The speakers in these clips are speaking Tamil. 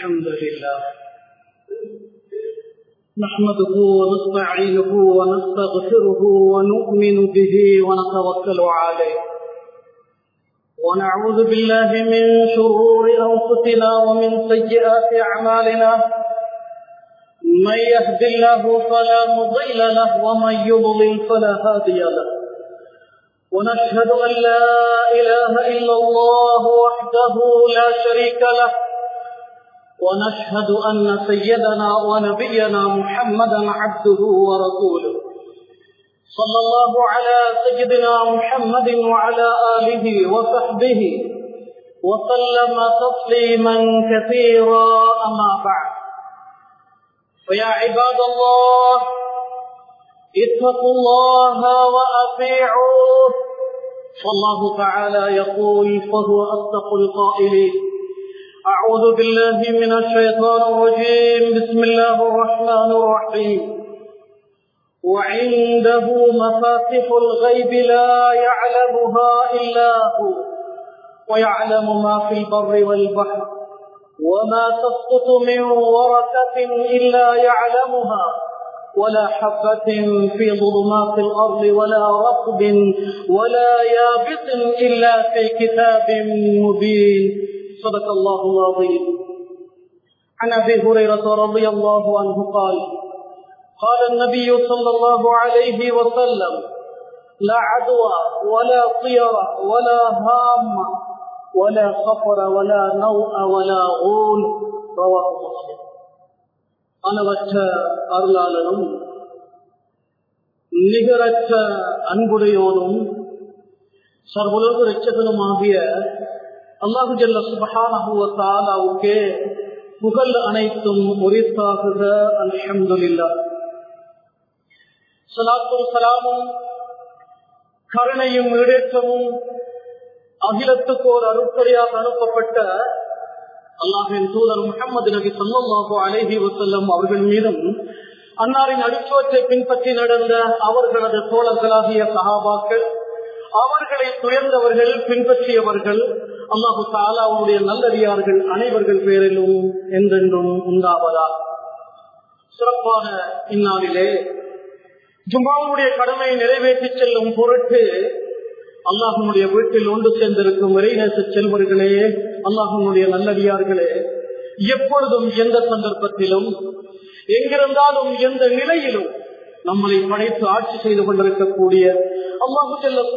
الحمد لله نحمده ونستعينه ونستغفره ونؤمن به ونتوكل عليه ونعوذ بالله من شرور أنفسنا ومن سيئات أعمالنا من يهد الله فلا مضل له ومن يضلل فلا هادي له ونشهد أن لا إله إلا الله وحده لا شريك له ونشهد أن سيدنا ونبينا محمدا عبده ورسوله صلى الله على سيدنا محمد وعلى آله وصحبه وسلم تسليما كثيرا أما بعد فيا عباد الله اتقوا الله وأطيعوه فالله تعالى يقول فهو أصدق القائلين أعوذ بالله من الشيطان الرجيم بسم الله الرحمن الرحيم وعنده مفاتح الغيب لا يعلمها إلا هو ويعلم ما في البر والبحر وما تسقط من ورقة إلا يعلمها ولا حبة في ظلمات الأرض ولا رطب ولا يابط إلا في كتاب مبين صدق الله العظيم عن أبي هريرة رضي الله عنه قال قال النبي صلى الله عليه وسلم لا عدوى ولا طير ولا هام ولا صفر ولا نوء ولا غول رواه مسلم அளவற்ற அருளாளனும் நிகரற்ற அன்புடையோனும் சர்வலோக ரட்சகனுமாகிய அல்லாஹு ஜல்ல சுபஹானஹுவத்தாலாவுக்கே புகழ் அனைத்தும் உரித்தாகுக அல்ஹம்துலில்லா சலாத்தும் சலாமும் கருணையும் ஈடேற்றமும் அகிலத்துக்கு ஒரு அருட்படையாக அனுப்பப்பட்ட அல்லாஹின் தூதர் முகமது நபி சொல்லாஹு அலேஹி வசல்லம் அவர்கள் மீதும் அன்னாரின் அடிச்சுவற்றை பின்பற்றி நடந்த அவர்களது தோழர்களாகிய சகாபாக்கள் அவர்களை துயர்ந்தவர்கள் பின்பற்றியவர்கள் அல்லாஹு தாலாவுடைய நல்லடியார்கள் அனைவர்கள் பேரிலும் என்றென்றும் உண்டாவதா சிறப்பான இந்நாளிலே ஜும்மாவுடைய கடமையை நிறைவேற்றி செல்லும் பொருட்டு அல்லாஹனுடைய வீட்டில் ஒன்று சேர்ந்திருக்கும் இறைநேச செல்வர்களே அல்லாஹனுடைய நல்லடியார்களே எப்பொழுதும் எந்த சந்தர்ப்பத்திலும் எங்கிருந்தாலும் எந்த நிலையிலும் நம்மளை படைத்து ஆட்சி செய்து கொண்டிருக்கக்கூடிய அல்லாஹு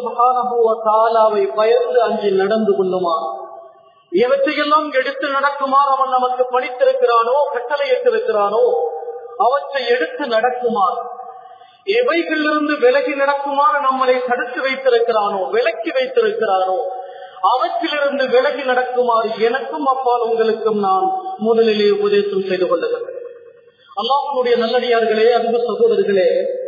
தாலாவை பயந்து அங்கே நடந்து கொள்ளுமா எவற்றையெல்லாம் எடுத்து நடக்குமாறு அவன் நமக்கு படித்திருக்கிறானோ கட்டளையிட்டிருக்கிறானோ அவற்றை எடுத்து நடக்குமாறு எவைகளிலிருந்து விலகி நடக்குமாறு நம்மளை தடுத்து வைத்திருக்கிறானோ விலக்கி வைத்திருக்கிறானோ அவற்றிலிருந்து விலகி நடக்குமாறு எனக்கும் அப்பால் உங்களுக்கும் நான் முதலிலே உபதேசம் செய்து கொள்ளுகிறேன் அல்லாஹனுடைய நல்லடியார்களே அன்பு சகோதரர்களே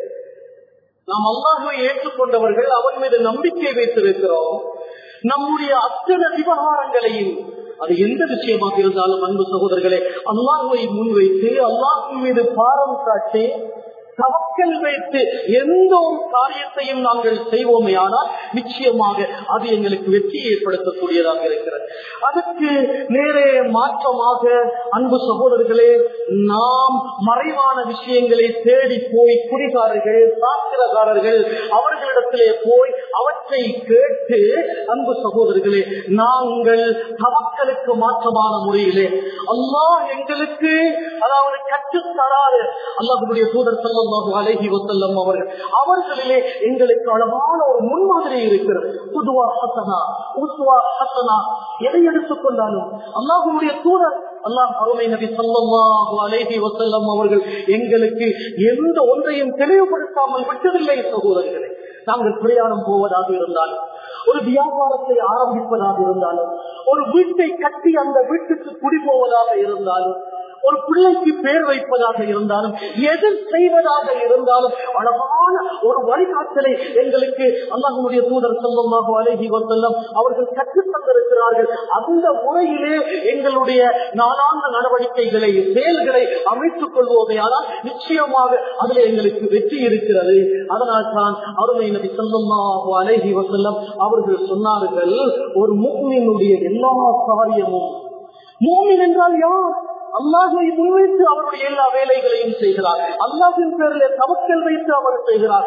நாம் அல்லாஹுவை ஏற்றுக்கொண்டவர்கள் அவன் மீது நம்பிக்கை வைத்திருக்கிறோம் நம்முடைய அத்தனை விவகாரங்களையும் அது எந்த விஷயமாக இருந்தாலும் அன்பு சகோதரர்களே அல்லாஹுவை முன்வைத்து அல்லாஹின் மீது பாரம் காட்டி தவக்கல் வைத்து எந்த ஒரு காரியத்தையும் நாங்கள் செய்வோமே ஆனால் நிச்சயமாக அது எங்களுக்கு வெற்றியை ஏற்படுத்தக்கூடியதாக இருக்கிறது அதற்கு நேரே மாற்றமாக அன்பு சகோதரர்களே நாம் மறைவான விஷயங்களை தேடி போய் குடிகாரர்கள் சாஸ்திரக்காரர்கள் அவர்களிடத்திலே போய் அவற்றை கேட்டு அன்பு சகோதரர்களே நாங்கள் தவக்கலுக்கு மாற்றமான முறையிலே அல்லாஹ் எங்களுக்கு அதாவது கற்றுத்தராறு அல்லாஹுடைய தூதர் செல்ல அலஹி வசல்லம் அவர்கள் அவர்களிலே எங்களுக்கு அழகான ஒரு முன்மாதிரி இருக்கிறது புதுவா ஹசனா உஸ்வா ஹசனா எதை எடுத்துக்கொண்டாலும் அல்லாஹுடைய தூதர் அல்லாஹ் அருமை நபி சல்லாஹு அலேஹி வசல்லம் அவர்கள் எங்களுக்கு எந்த ஒன்றையும் தெளிவுபடுத்தாமல் விட்டதில்லை சகோதரர்களே நாங்கள் பிரயாணம் போவதாக இருந்தாலும் ஒரு வியாபாரத்தை ஆரம்பிப்பதாக இருந்தாலும் ஒரு வீட்டை கட்டி அந்த வீட்டுக்கு குடி போவதாக இருந்தாலும் ஒரு பிள்ளைக்கு பேர் வைப்பதாக இருந்தாலும் எது செய்வதாக இருந்தாலும் அழகான ஒரு வழிகாட்டலை எங்களுக்கு அல்லாஹுடைய தூதர் செல்வமாக அழகி வந்தெல்லாம் அவர்கள் கற்றுத் தந்திருக்கிறார்கள் அந்த முறையிலே எங்களுடைய நாளாந்த நடவடிக்கைகளை செயல்களை அமைத்துக் கொள்வோமே ஆனால் நிச்சயமாக அதில் எங்களுக்கு வெற்றி இருக்கிறது அதனால் தான் அருமை நபி செல்வமாக அழகி வசல்லம் அவர்கள் சொன்னார்கள் ஒரு மூமினுடைய எல்லா காரியமும் மூமின் என்றால் யார் அல்லாஹை முன்வைத்து அவருடைய எல்லா வேலைகளையும் செய்கிறார் அல்லாஹின் பேரிலே தவக்கல் வைத்து அவர் செய்கிறார்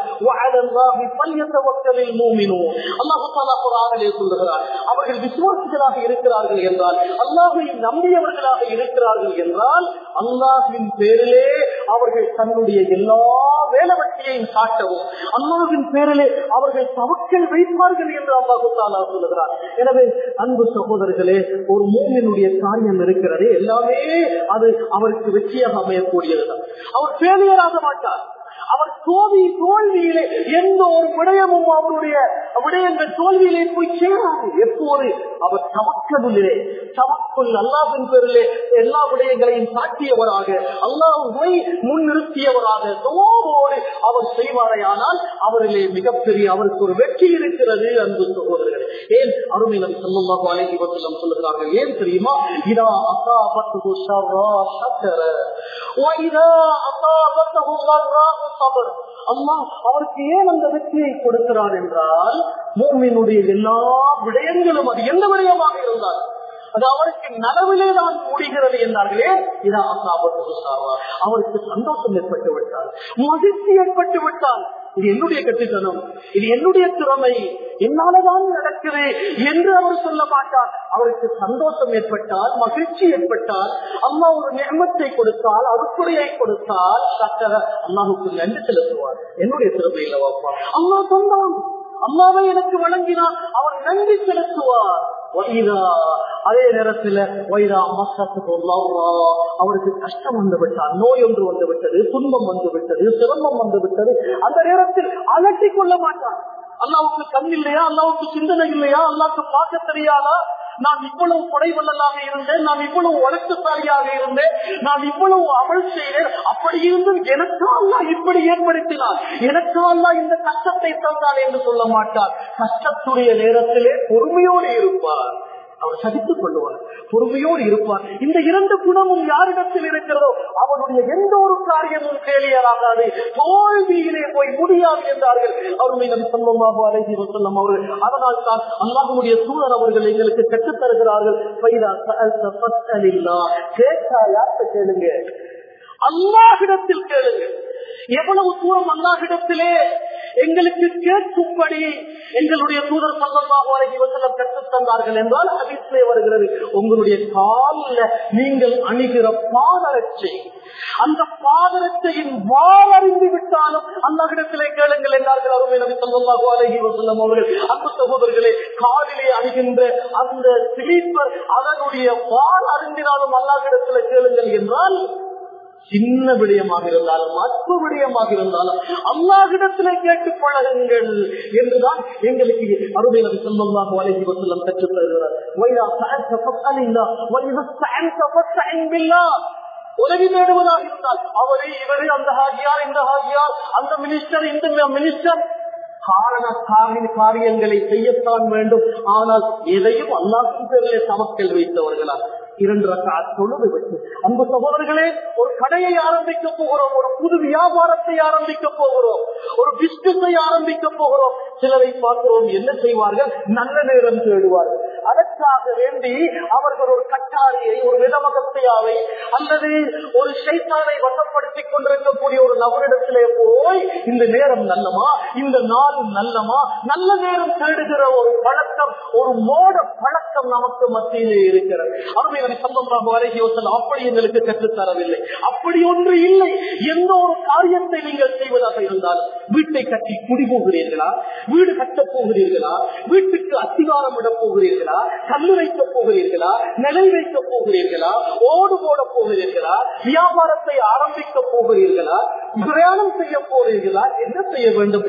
சொல்லுகிறார் அவர்கள் விசுவாசிகளாக இருக்கிறார்கள் என்றால் அல்லாஹை நம்பியவர்களாக இருக்கிறார்கள் என்றால் அல்லாஹின் பேரிலே அவர்கள் தன்னுடைய எல்லா வேலவட்டியையும் காட்டவும் அல்லாஹின் பேரிலே அவர்கள் தவக்கல் வைப்பார்கள் என்று அல்லாஹு தாலா சொல்லுகிறார் எனவே அன்பு சகோதரர்களே ஒரு மூமினுடைய காரியம் இருக்கிறதே எல்லாமே அது அவருக்கு வெற்றியாக அமையக்கூடியதுதான் அவர் ஃபெயிலியர் மாட்டார் அவர் தோல்வி தோல்வியிலே எந்த ஒரு விடயமும் அவருடைய விடயங்கள் தோல்வியிலே போய் சேராது எப்போது அவர் தமக்கதிலே தமக்குள் அல்லாவின் பேரிலே எல்லா விடயங்களையும் காட்டியவராக அல்லாஹுவை முன்னிறுத்தியவராக தோவோடு அவர் செய்வாரே ஆனால் அவரிலே மிகப்பெரிய அவருக்கு ஒரு வெற்றி இருக்கிறது அன்பு சகோதரர்களே ஏன் அருமை நபி ஸல்லல்லாஹு அலைஹி வஸல்லம் சொல்லுகிறார்கள் ஏன் தெரியுமா இதா அஸாபத்துஹு ஷர்ரா ஷக்கர வ இதா அஸாபத்துஹு ضرா சபர் அல்லாஹ் அவருக்கு ஏன் அந்த வெற்றியை கொடுக்கிறார் என்றால் மூமினுடைய எல்லா விடயங்களும் அது எந்த விடயமாக இருந்தால் அது அவருக்கு நனவிலே தான் முடிகிறது என்றார்களே இதா அசாபத்து அவருக்கு சந்தோஷம் ஏற்பட்டு விட்டால் மகிழ்ச்சி ஏற்பட்டு விட்டால் இது என்னுடைய கட்டுத்தனம் இது என்னுடைய திறமை என்னாலதான் நடக்குது என்று அவர் சொல்ல மாட்டார் அவருக்கு சந்தோஷம் ஏற்பட்டால் மகிழ்ச்சி ஏற்பட்டால் அம்மா ஒரு நியமத்தை கொடுத்தால் அறுக்குறையை கொடுத்தால் சக்கர அம்மாவுக்கு நன்றி செலுத்துவார் என்னுடைய திறமை இல்லவாப்பா அம்மா சொன்னான் அம்மாவை எனக்கு வழங்கினார் அவர் நன்றி செலுத்துவார் அதே நேரத்தில் வைரா மசத்துக்கு அவருக்கு கஷ்டம் வந்து விட்டார் நோய் ஒன்று வந்து விட்டது துன்பம் வந்து விட்டது சிரமம் வந்து விட்டது அந்த நேரத்தில் அலட்டிக் கொள்ள மாட்டார் அல்லாவுக்கு கண் இல்லையா அல்லாவுக்கு சிந்தனை இல்லையா அல்லாவுக்கு பார்க்க தெரியாதா நான் இவ்வளவு குறைவல்லலாக இருந்தேன் நான் இவ்வளவு வழக்குசாலியாக இருந்தேன் நான் இவ்வளவு அமல் செய்தேன் அப்படி இருந்தும் எனக்கால்லா இப்படி ஏற்படுத்தினார் எனக்கால்லா இந்த கஷ்டத்தை தந்தார் என்று சொல்ல மாட்டார் கஷ்டத்துடைய நேரத்திலே பொறுமையோடு இருப்பார் அவர் சகித்துக் கொள்வார் பொறுமையோடு இருப்பார் இந்த இரண்டு குணமும் யாரிடத்தில் இருக்கிறதோ அவனுடைய எந்த ஒரு காரியமும் ஃபெயிலியராகாது தோல்வியிலே போய் முடியாது என்றார்கள் அவருடைய நம் சொல்லமாக அழகி சொல்லம் அவர்கள் அதனால் தான் அல்லாஹுடைய சூழல் அவர்கள் எங்களுக்கு கற்றுத் தருகிறார்கள் கேட்டா யார்கிட்ட கேளுங்க அல்லாஹிடத்தில் கேளுங்க எவ்வளவு தூரம் அல்லாஹிடத்திலே எங்களுக்கு கேட்கும்படி எங்களுடைய தூதர் சங்கமாக வரைக்கும் வசனம் கற்றுத் தந்தார்கள் என்றால் ஹதீஸ்லே வருகிறது உங்களுடைய காலில் நீங்கள் அணுகிற பாதரட்சை அந்த பாதரட்சையின் வாழறிந்து விட்டாலும் அல்லாஹிடத்திலே கேளுங்கள் என்றார்கள் அருமை நபி சல்லாஹூ அலஹி வசல்லம் அவர்கள் அன்பு சகோதரர்களே காலிலே அணுகின்ற அந்த ஸ்லீப்பர் அதனுடைய வால் அறிந்தினாலும் அல்லாஹிடத்திலே கேளுங்கள் என்றால் சின்ன விடயமாக இருந்தாலும் அற்ப விடயமாக இருந்தாலும் அல்லாஹிடத்திலே கேட்டு பழகுங்கள் என்றுதான் எங்களுக்கு அருமை நபி சொல்லமாக வலைகி வசல்லம் கற்றுத் தருகிறார் உதவி தேடுவதாக இருந்தால் அவரை இவரு அந்த ஹாஜியார் இந்த ஹாஜியார் அந்த மினிஸ்டர் இந்த மினிஸ்டர் காரண காரியங்களை செய்யத்தான் வேண்டும் ஆனால் எதையும் அல்லாஹின் பேரிலே சமக்கல் வைத்தவர்களா இரண்டு ரக்கா தொழுது விட்டு அன்பு சகோதரர்களே ஒரு கடையை ஆரம்பிக்க போகிறோம் ஒரு புது வியாபாரத்தை ஆரம்பிக்க போகிறோம் ஒரு பிசினஸை ஆரம்பிக்க போகிறோம் சிலரை பார்க்கிறோம் என்ன செய்வார்கள் நல்ல நேரம் தேடுவார்கள் அதற்காக வேண்டி அவர்கள் ஒரு கட்டாரியை ஒரு விதமகத்தையாவை அல்லது ஒரு சைத்தானை வசப்படுத்திக் கொண்டிருக்கக்கூடிய ஒரு நபரிடத்திலே போய் இந்த நேரம் நல்லமா இந்த நாள் நல்லமா நல்ல நேரம் தேடுகிற ஒரு பழக்கம் ஒரு மோட பழக்கம் நமக்கு மத்தியிலே இருக்கிறது அருமை அப்படி எங்களுக்கு கற்றுத் தரவில்லை அப்படி ஒன்று இல்லை எந்த ஒரு காரியத்தை நீங்கள் செய்வதாக இருந்தாலும் வீட்டை கட்டி குடி போகிறீர்களா வீடு கட்டப் போகிறீர்களா வீட்டுக்கு அத்திவாரம் விட போகிறீர்களா கல்லு வைக்க போகிறீர்களா நிலை வைக்க போகிறீர்களா ஓடு போட போகிறீர்களா வியாபாரத்தை ஆரம்பிக்க போகிறீர்களா பிரயாணம் செய்ய போகிறீர்களா என்ன செய்ய வேண்டும்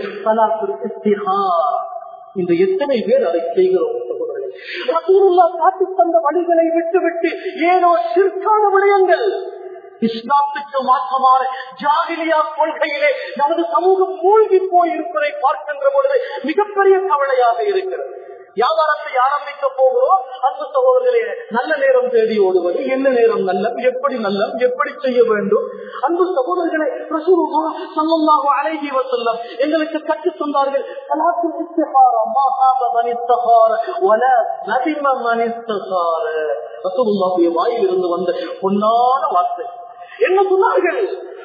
இந்த எத்தனை பேர் அதை செய்கிறோம் காட்டி தந்த வழிகளை விட்டுவிட்டு ஏதோ சிற்கான விடயங்கள் இஸ்லாத்துக்கு மாற்றமான ஜாகிலியா கொள்கையிலே நமது சமூகம் மூழ்கி போய் இருப்பதை பார்க்கின்ற பொழுது மிகப்பெரிய கவலையாக இருக்கிறது வியாபாரத்தை ஆரம்பிக்க போகிறோம் அன்பு சகோதரர்களே நல்ல நேரம் தேடி ஓடுவது என்ன நேரம் நல்ல எப்படி நல்ல எப்படி செய்ய வேண்டும் அன்பு சகோதரர்களை சல்லல்லாஹு அலைஹி வஸல்லம் எங்களுக்கு கற்றுத் தந்தார்கள் சலாத்துல் இஸ்திகாரா மா ஹாப மன் இஸ்தகார வலா நதிம மன் இஸ்தகார ரசூலுல்லாஹுடைய வாயில் இருந்து வந்த பொன்னான வார்த்தை என்ன சொன்னார்கள்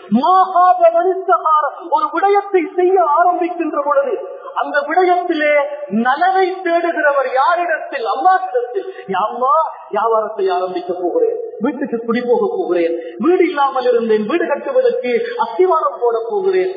ஒரு விடயத்தை செய்ய ஆரம்பிக்கின்ற பொழுது அந்த விடயத்திலே நலனை தேடுகிறவர் யாரிடத்தில் அம்மாவிடத்தில் அம்மா வியாபாரத்தை ஆரம்பிக்க போகிறேன் வீட்டுக்கு குடி போக போகிறேன் வீடு இல்லாமல் இருந்தேன் வீடு கட்டுவதற்கு அஸ்திவாரம் போட போகிறேன்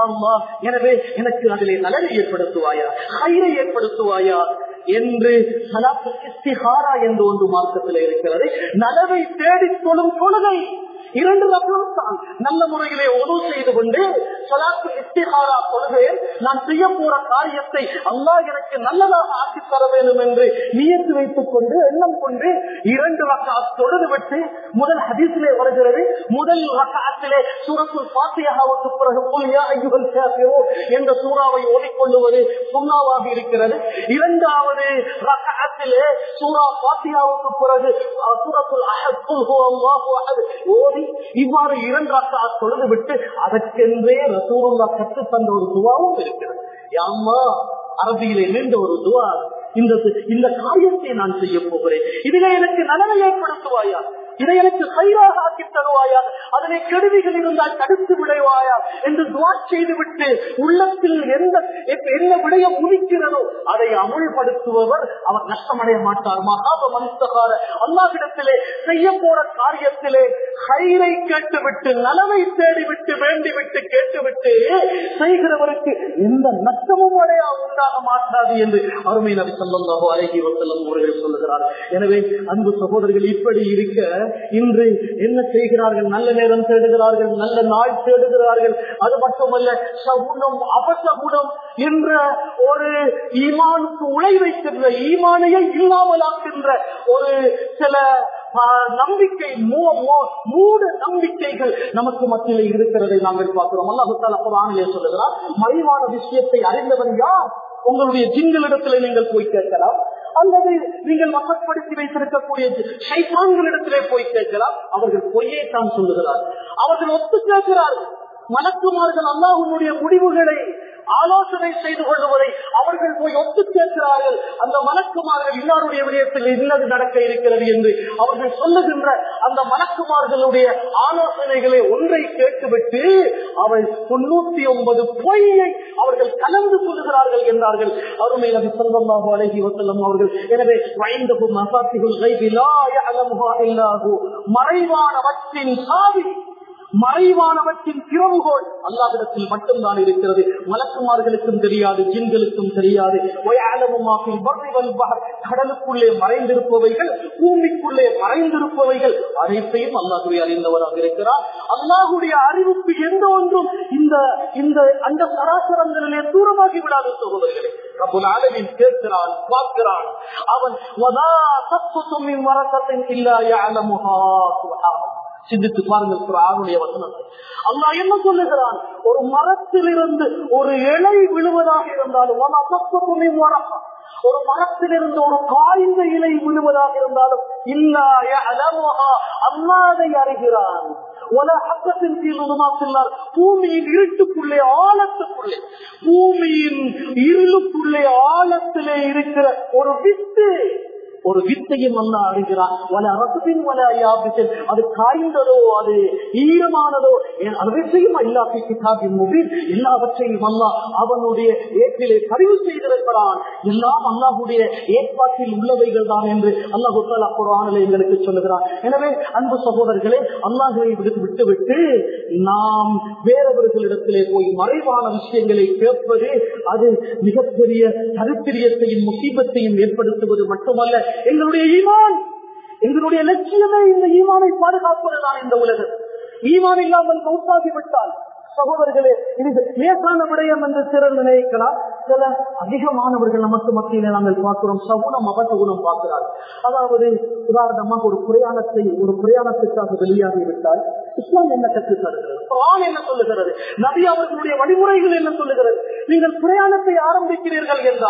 எனவே எனக்கு அதிலே நலனை ஏற்படுத்துவாயா கயிறை ஏற்படுத்துவாயா என்று இஸ்திஹாரா என்று ஒன்று மார்க்கத்தில் இருக்கிறது நலவை தேடிக் கொள்ளும் தொழுகை இரண்டு ரகம் தான் நல்ல முறையிலே உதவு செய்து கொண்டு சொலாத்து இஸ்திஹாரா கொள்கையில் நான் செய்ய போற காரியத்தை அல்லா எனக்கு நல்லதாக ஆக்கி தர வேண்டும் என்று நியத்து வைத்துக் கொண்டு எண்ணம் கொண்டு இரண்டு ரக்கா தொழுது விட்டு முதல் ஹதீஸிலே வருகிறது முதல் ரக்காத்திலே சூரத்துல் பாத்தியாவுக்கு பிறகு புலியா ஐயுகள் சேஃபிரோ என்ற சூறாவை ஓடிக்கொள்ளுவது சுண்ணாவாக இருக்கிறது இரண்டாவது ரக்காத்திலே சூரா பாத்தியாவுக்கு பிறகு சூரத்துல் அஹத் அல்லாஹு ஓதி இவ்வாறு இரண்டு ரக்கா தொழுது விட்டு அதற்கென்றே ரசூருல்லா கற்று தந்த ஒரு துவாவும் இருக்கிறது யாமா அரபியிலே நீண்ட ஒரு துவா இந்த இந்த காரியத்தை நான் செய்ய போகிறேன் இதிலே எனக்கு நலனை ஏற்படுத்துவாயா இதை எனக்கு கயிறாக ஆக்கி தருவாயா அதனை கெடுதிகள் இருந்தால் தடுத்து விடைவாயா என்று துவா செய்துவிட்டு உள்ளத்தில் எந்த என்ன விடயம் உதிக்கிறதோ அதை அமுல்படுத்துபவர் அவர் நஷ்டமடைய மாட்டார் மகாப மனுஷகார அல்லாவிடத்திலே செய்ய போற காரியத்திலே கயிறை கேட்டுவிட்டு நலவை தேடிவிட்டு வேண்டிவிட்டு கேட்டுவிட்டு செய்கிறவருக்கு எந்த நஷ்டமும் அடையா உண்டாக மாட்டாது என்று அருமை நபி சொல்லல்லாஹோ அழகி வசல்லம் அவர்கள் சொல்லுகிறார் எனவே அன்பு சகோதரர்கள் இப்படி இருக்க இன்று என்ன செய்கிறார்கள் நல்ல நேரம் தேடுகிறார்கள் நல்ல நாள் தேடுகிறார்கள் அது மட்டுமல்ல சகுனம் அபசகுணம் என்ற ஒரு ஈமானுக்கு உழை வைக்கின்ற ஈமானையை இல்லாமலாக்கின்ற ஒரு சில நம்பிக்கை மூட நம்பிக்கைகள் நமக்கு மத்தியில் இருக்கிறதை நாங்கள் பார்க்கிறோம் அல்லாஹால குரானிலே சொல்லுகிறார் மறைவான விஷயத்தை அறிந்தவன் யார் உங்களுடைய ஜிங்களிடத்தில் நீங்கள் போய் கேட்கலாம் அல்லது நீங்கள் வசப்படுத்தி வைத்திருக்கக்கூடிய சைத்தான்களிடத்திலே போய் கேட்கலாம் அவர்கள் பொய்யை தான் சொல்லுகிறார் அவர்கள் ஒத்து கேட்கிறார்கள் மலக்குமார்கள் அல்லாஹுடைய முடிவுகளை ஆலோசனை செய்து கொள்வதை அவர்கள் போய் ஒத்து கேட்கிறார்கள் அந்த மலக்குமார்கள் இன்னாருடைய விடயத்தில் இன்னது நடக்க இருக்கிறது என்று அவர்கள் சொல்லுகின்ற அந்த மலக்குமார்களுடைய ஆலோசனைகளை ஒன்றை கேட்டுவிட்டு அவள் தொண்ணூத்தி ஒன்பது பொய்யை அவர்கள் கலந்து சொல்லுகிறார்கள் என்றார்கள் அருமை நபி சொந்தமாக அழகி வசல்லம் அவர்கள் எனவே வைந்தகு மசாத்திகள் மறைவானவற்றின் சாவி மறைவானவற்றின் திறவுகோள் அல்லாவிடத்தில் மட்டும்தான் இருக்கிறது மலக்குமார்களுக்கும் தெரியாது ஜின்களுக்கும் தெரியாது கடலுக்குள்ளே மறைந்திருப்பவைகள் பூமிக்குள்ளே மறைந்திருப்பவைகள் அனைத்தையும் அல்லாஹுவை அறிந்தவராக இருக்கிறார் அல்லாஹுடைய அறிவுக்கு எந்த ஒன்றும் இந்த இந்த அந்த சராசரங்களிலே தூரமாகி விடாத சகோதரர்களே அளவில் கேட்கிறான் பார்க்கிறான் அவன் வரக்கத்தின் சிந்தித்து பாருங்கள் குரானுடைய வசனத்தை அல்லா என்ன சொல்லுகிறான் ஒரு மரத்திலிருந்து ஒரு இலை விழுவதாக இருந்தாலும் ஒரு மரத்திலிருந்து ஒரு காய்ந்த இலை விழுவதாக இருந்தாலும் இல்லாய அலமோகா அல்லாதை அறிகிறான் உலகத்தின் கீழ் உருமாக்கினார் பூமியின் இருட்டுக்குள்ளே ஆழத்துக்குள்ளே பூமியின் இருளுக்குள்ளே ஆழத்திலே இருக்கிற ஒரு வித்து ஒரு வித்தையும் அல்ல அறிகிறான் வல ரசத்தின் வல யாபித்தல் அது காய்ந்ததோ அது ஈரமானதோ அனைத்தையும் அல்லாஹி கிதாபின் முபில் எல்லாவற்றையும் அல்லா அவனுடைய ஏற்றிலே பதிவு செய்திருக்கிறான் எல்லாம் அல்லாஹுடைய ஏற்பாட்டில் உள்ளவைகள் தான் என்று அல்லாஹு குரானிலே எங்களுக்கு சொல்லுகிறான் எனவே அன்பு சகோதரர்களே அல்லாஹுவை விடுத்து விட்டுவிட்டு நாம் வேறவர்களிடத்திலே போய் மறைவான விஷயங்களை கேட்பது அது மிகப்பெரிய தரித்திரியத்தையும் முசீபத்தையும் ஏற்படுத்துவது மட்டுமல்ல எங்களுடைய ஈமான் எங்களுடைய லட்சியமே இந்த ஈமானை பாதுகாப்பதுதான் இந்த உலகம் ஈமான் இல்லாமல் மௌத்தாகிவிட்டால் சகோதரர்களே இது லேசான விடயம் என்று சிலர் நினைக்கலாம் சில அதிகமானவர்கள் நமக்கு மத்தியில நாங்கள் பார்க்கிறோம் சகுனம் அபசகுணம் பார்க்கிறார் அதாவது உதாரணமாக ஒரு பிரயாணத்தை ஒரு பிரயாணத்துக்காக வெளியாகி விட்டால் இஸ்லாம் என்ன கற்றுத் தருகிறது குரான் என்ன சொல்லுகிறது நபி அவர்களுடைய வழிமுறைகள் என்ன சொல்லுகிறது நீங்கள் பிரயாணத்தை ஆரம்பிக்கிறீர்கள் என்றால்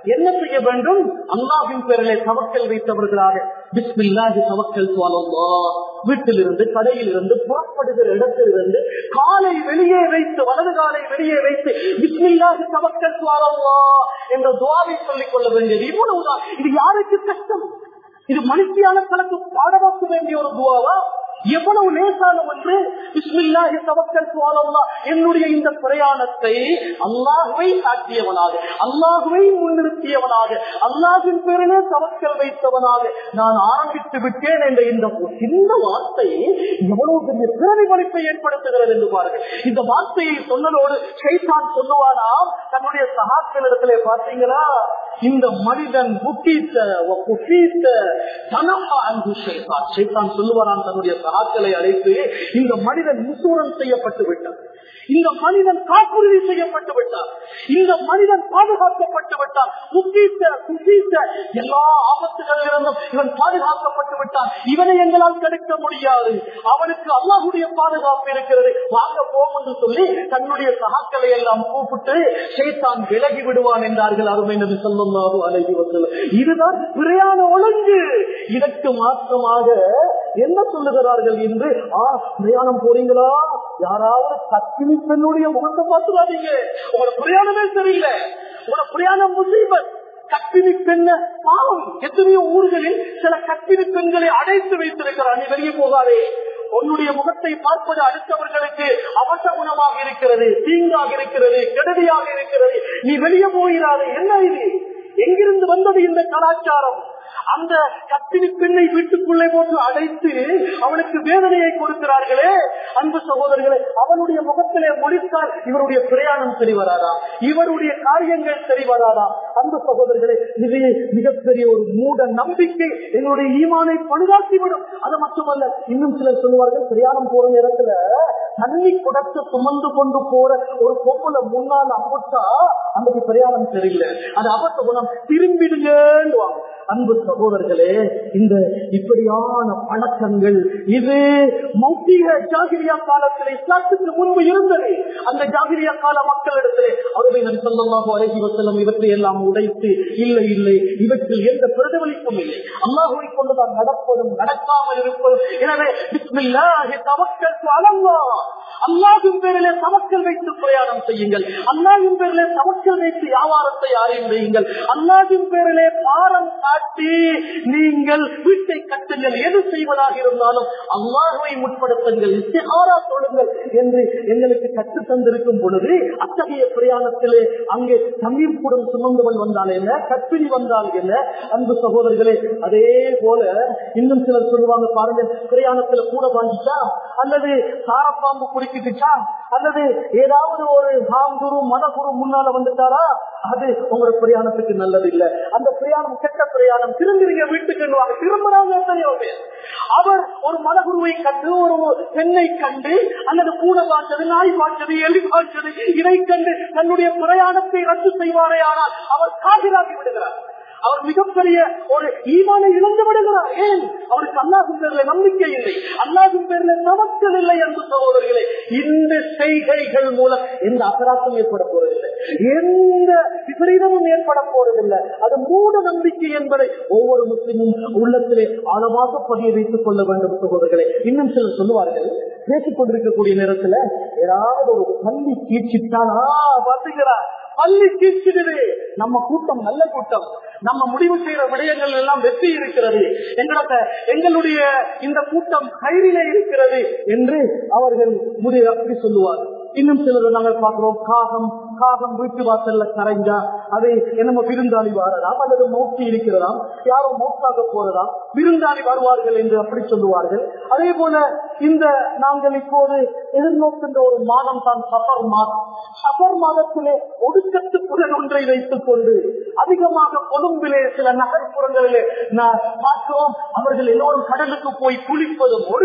என்ன செய்ய வேண்டும் அல்லாஹின் பேரிலே தவக்கல் வைத்தவர்களாக பிஸ்மில்லாஹி தவக்கல் சுவாலல்லா வீட்டிலிருந்து கடையிலிருந்து புறப்படுகிற இடத்திலிருந்து காலை வெளியே வைத்து வலது காலை வெளியே வைத்து பிஸ்மில்லாஹி தவக்கல் சுவாலல்லா என்ற துவாவை சொல்லிக் கொள்ள வேண்டியது இவ்வளவுதான் இது யாருக்கு கஷ்டம் இது மனுஷியான கணக்கு பாடமாக்க வேண்டிய ஒரு துவாவா எவ்வளவு லேசான ஒன்று பிஸ்மில்லாஹி தவக்கல் சுவாலல்லா என்னுடைய இந்த பிரயாணத்தை அல்லாஹுவை காட்டியவனாக அல்லாஹுவை முன்னிறுத்தியவனாக அல்லாஹின் பேரிலே தவக்கல் வைத்தவனாக நான் ஆரம்பித்து விட்டேன் என்ற இந்த சின்ன வார்த்தை எவ்வளவு பெரிய பிரதிபலிப்பை ஏற்படுத்துகிறது என்று பாருங்கள் இந்த வார்த்தையை சொன்னதோடு ஷைத்தான் சொல்லுவானாம் தன்னுடைய சகாக்களிடத்திலே பார்த்தீங்களா இந்த மனிதன் புக்கீத்த புக்கீத்த தனமா அன்பு ஷைத்தான் ஷைத்தான் சொல்லுவாராம் தன்னுடைய சகாக்களை அழைத்து இந்த மனிதன் இன்சூரன்ஸ் செய்யப்பட்டு விட்டான் இந்த மனிதன் காப்புறுதி செய்யப்பட்டு விட்டார் இந்த மனிதன் பாதுகாக்கப்பட்டு விட்டான் முக்கித்த குசித்த எல்லா ஆபத்துகளில் இருந்தும் இவன் பாதுகாக்கப்பட்டு விட்டான் இவனை எங்களால் கிடைக்க முடியாது அவனுக்கு அல்லாஹுடைய பாதுகாப்பு இருக்கிறது வாங்க போம் என்று சொல்லி தன்னுடைய சகாக்களை எல்லாம் கூப்பிட்டு சேத்தான் விலகி விடுவான் என்றார்கள் அருமை நபி சொல்லமாக அழகி வசல் இதுதான் பிரயாண ஒழுங்கு இதற்கு மாற்றமாக என்ன சொல்லுகிறார்கள் என்று ஆ பிரயாணம் போறீங்களா யாராவது கத்தினி பெண்ணுடைய முகத்தை பார்த்துடாதீங்க உங்களோட பிரயாணமே சரியில்லை உங்களோட பிரயாணம் முசீபத் கத்தினி பெண்ண பாவம் எத்தனையோ ஊர்களில் சில கத்தினி பெண்களை அடைத்து வைத்திருக்கிறார் நீ வெளியே போகாதே உன்னுடைய முகத்தை பார்ப்பது அடுத்தவர்களுக்கு அவசகுணமாக இருக்கிறது தீங்காக இருக்கிறது கெடுதியாக இருக்கிறது நீ வெளியே போகிறாதே என்ன இது எங்கிருந்து வந்தது இந்த கலாச்சாரம் அந்த கத்திரி பெண்ணை வீட்டுக்குள்ளே போட்டு அடைத்து அவனுக்கு வேதனையை கொடுக்கிறார்களே அன்பு சகோதரர்களே அவனுடைய முகத்திலே முடித்தால் இவருடைய பிரயாணம் சரி வராதா இவருடைய காரியங்கள் சரி வராதா அன்பு சகோதரர்களே இது மிகப்பெரிய ஒரு மூட நம்பிக்கை எங்களுடைய ஈமானை பழுதாக்கிவிடும் அது மட்டுமல்ல இன்னும் சிலர் சொல்லுவார்கள் பிரயாணம் போற நேரத்துல தண்ணி குடத்தை சுமந்து கொண்டு போற ஒரு பொம்பளை முன்னால் அம்புட்டா அந்த பிரயாணம் சரியில்லை அது அபத்த குணம் திரும்பிடுங்க அன்பு சகோதரர்களே இந்த இப்படியான பழக்கங்கள் இது மௌத்திக ஜாகிரியா காலத்தில் இஸ்லாத்துக்கு முன்பு இருந்தது அந்த ஜாகிரியா கால மக்களிடத்திலே அவர்களை நம் சொல்லமாக அழகி வசலம் இவற்றை எல்லாம் உடைத்து இல்லை இல்லை இவற்றில் எந்த பிரதிபலிப்பும் இல்லை அல்லாஹுவை கொண்டுதான் நடப்பதும் நடக்காமல் இருப்பதும் எனவே பிஸ்மில்லாஹி தவக்கல் அலல்லா அல்லாஹின் பேரிலே தவக்கல் வைத்து பிரயாணம் செய்யுங்கள் அல்லாஹின் பேரிலே தவக்கல் வைத்து வியாபாரத்தை ஆரம்பியுங்கள் அல்லாஹின் பேரிலே பாரம் காட்டி நீங்கள் வீட்டை கட்டுங்கள் எது செய்வதாக இருந்தாலும் அல்லாஹுவை முற்படுத்துங்கள் இஸ்திகாரா சொல்லுங்கள் என்று எங்களுக்கு கற்று தந்திருக்கும் பொழுது அத்தகைய பிரயாணத்திலே அங்கே தண்ணீர் கூடம் சுமந்தவள் வந்தால் என்ன கற்பிணி வந்தால் என்ன அன்பு சகோதரர்களே அதே போல இன்னும் சிலர் சொல்லுவாங்க பாருங்க பிரயாணத்துல கூட வாங்கிட்டா அல்லது சாரப்பாம்பு குடிக்கிட்டுச்சா அல்லது ஏதாவது ஒரு மாங்குரு மனகுரு முன்னால வந்துட்டாரா அது உங்களோட பிரயாணத்துக்கு நல்லது இல்ல அந்த பிரயாணம் கெட்ட பிரயாணம் திரும்பிங்க வீட்டுக்கு திரும்புறாங்க எத்தனையோ பேர் அவர் ஒரு மனகுருவை கண்டு ஒரு பெண்ணை கண்டு அல்லது பூனை பார்த்தது நாய் பார்த்தது எலி பார்த்தது இதை கண்டு தன்னுடைய பிரயாணத்தை ரத்து செய்வாரே ஆனால் அவர் காதிலாகி விடுகிறார் அவர் மிகப்பெரிய ஒரு ஈமானை இழந்து விடுகிறார் ஏன் அவருக்கு அல்லாஹும் பேர்ல நம்பிக்கை இல்லை அல்லாஹும் பேர்ல நமக்கல் இல்லை என்று சகோதரர்களே இந்த செய்கைகள் மூலம் எந்த அபராத்தம் ஏற்பட போவதில்லை எந்த விபரீதமும் ஏற்பட போவதில்லை அது மூட நம்பிக்கை என்பதை ஒவ்வொரு முஸ்லிமும் உள்ளத்திலே ஆழமாக பதிய வைத்துக் கொள்ள வேண்டும் சகோதரர்களே இன்னும் சிலர் சொல்லுவார்கள் பேசிக் கொண்டிருக்கக்கூடிய நேரத்துல ஏதாவது ஒரு பள்ளி கீழ்ச்சிட்டானா பாத்தீங்களா பள்ளி கீழ்ச்சிடுது நம்ம கூட்டம் நல்ல கூட்டம் நம்ம முடிவு செய்யற விடயங்கள் எல்லாம் வெற்றி இருக்கிறது எங்களோட எங்களுடைய இந்த கூட்டம் கயிறிலே இருக்கிறது என்று அவர்கள் முடிவு அப்படி சொல்லுவார் இன்னும் சிலர் நாங்கள் பார்க்கிறோம் காகம் காகம் வீட்டு வாசல்ல கரைஞ்சா அதை என்னமோ விருந்தாளி வாரலாம் அல்லது மௌத்தி இருக்கிறதாம் யாரோ மௌத்தாக போறதாம் விருந்தாளி வருவார்கள் என்று அப்படி சொல்லுவார்கள் அதே போல இந்த நாங்கள் இப்போது எதிர்நோக்கின்ற ஒரு மாதம் தான் சஃபர் மாதம் சஃபர் மாதத்திலே ஒடுக்கத்துக்குடன் ஒன்றை வைத்துக் கொண்டு அதிகமாக கொழும்பிலே சில நகர்ப்புறங்களிலே நான் பார்க்கிறோம் அவர்கள் எல்லோரும் கடலுக்கு போய் குளிப்பதும் ஒடுக்கத்து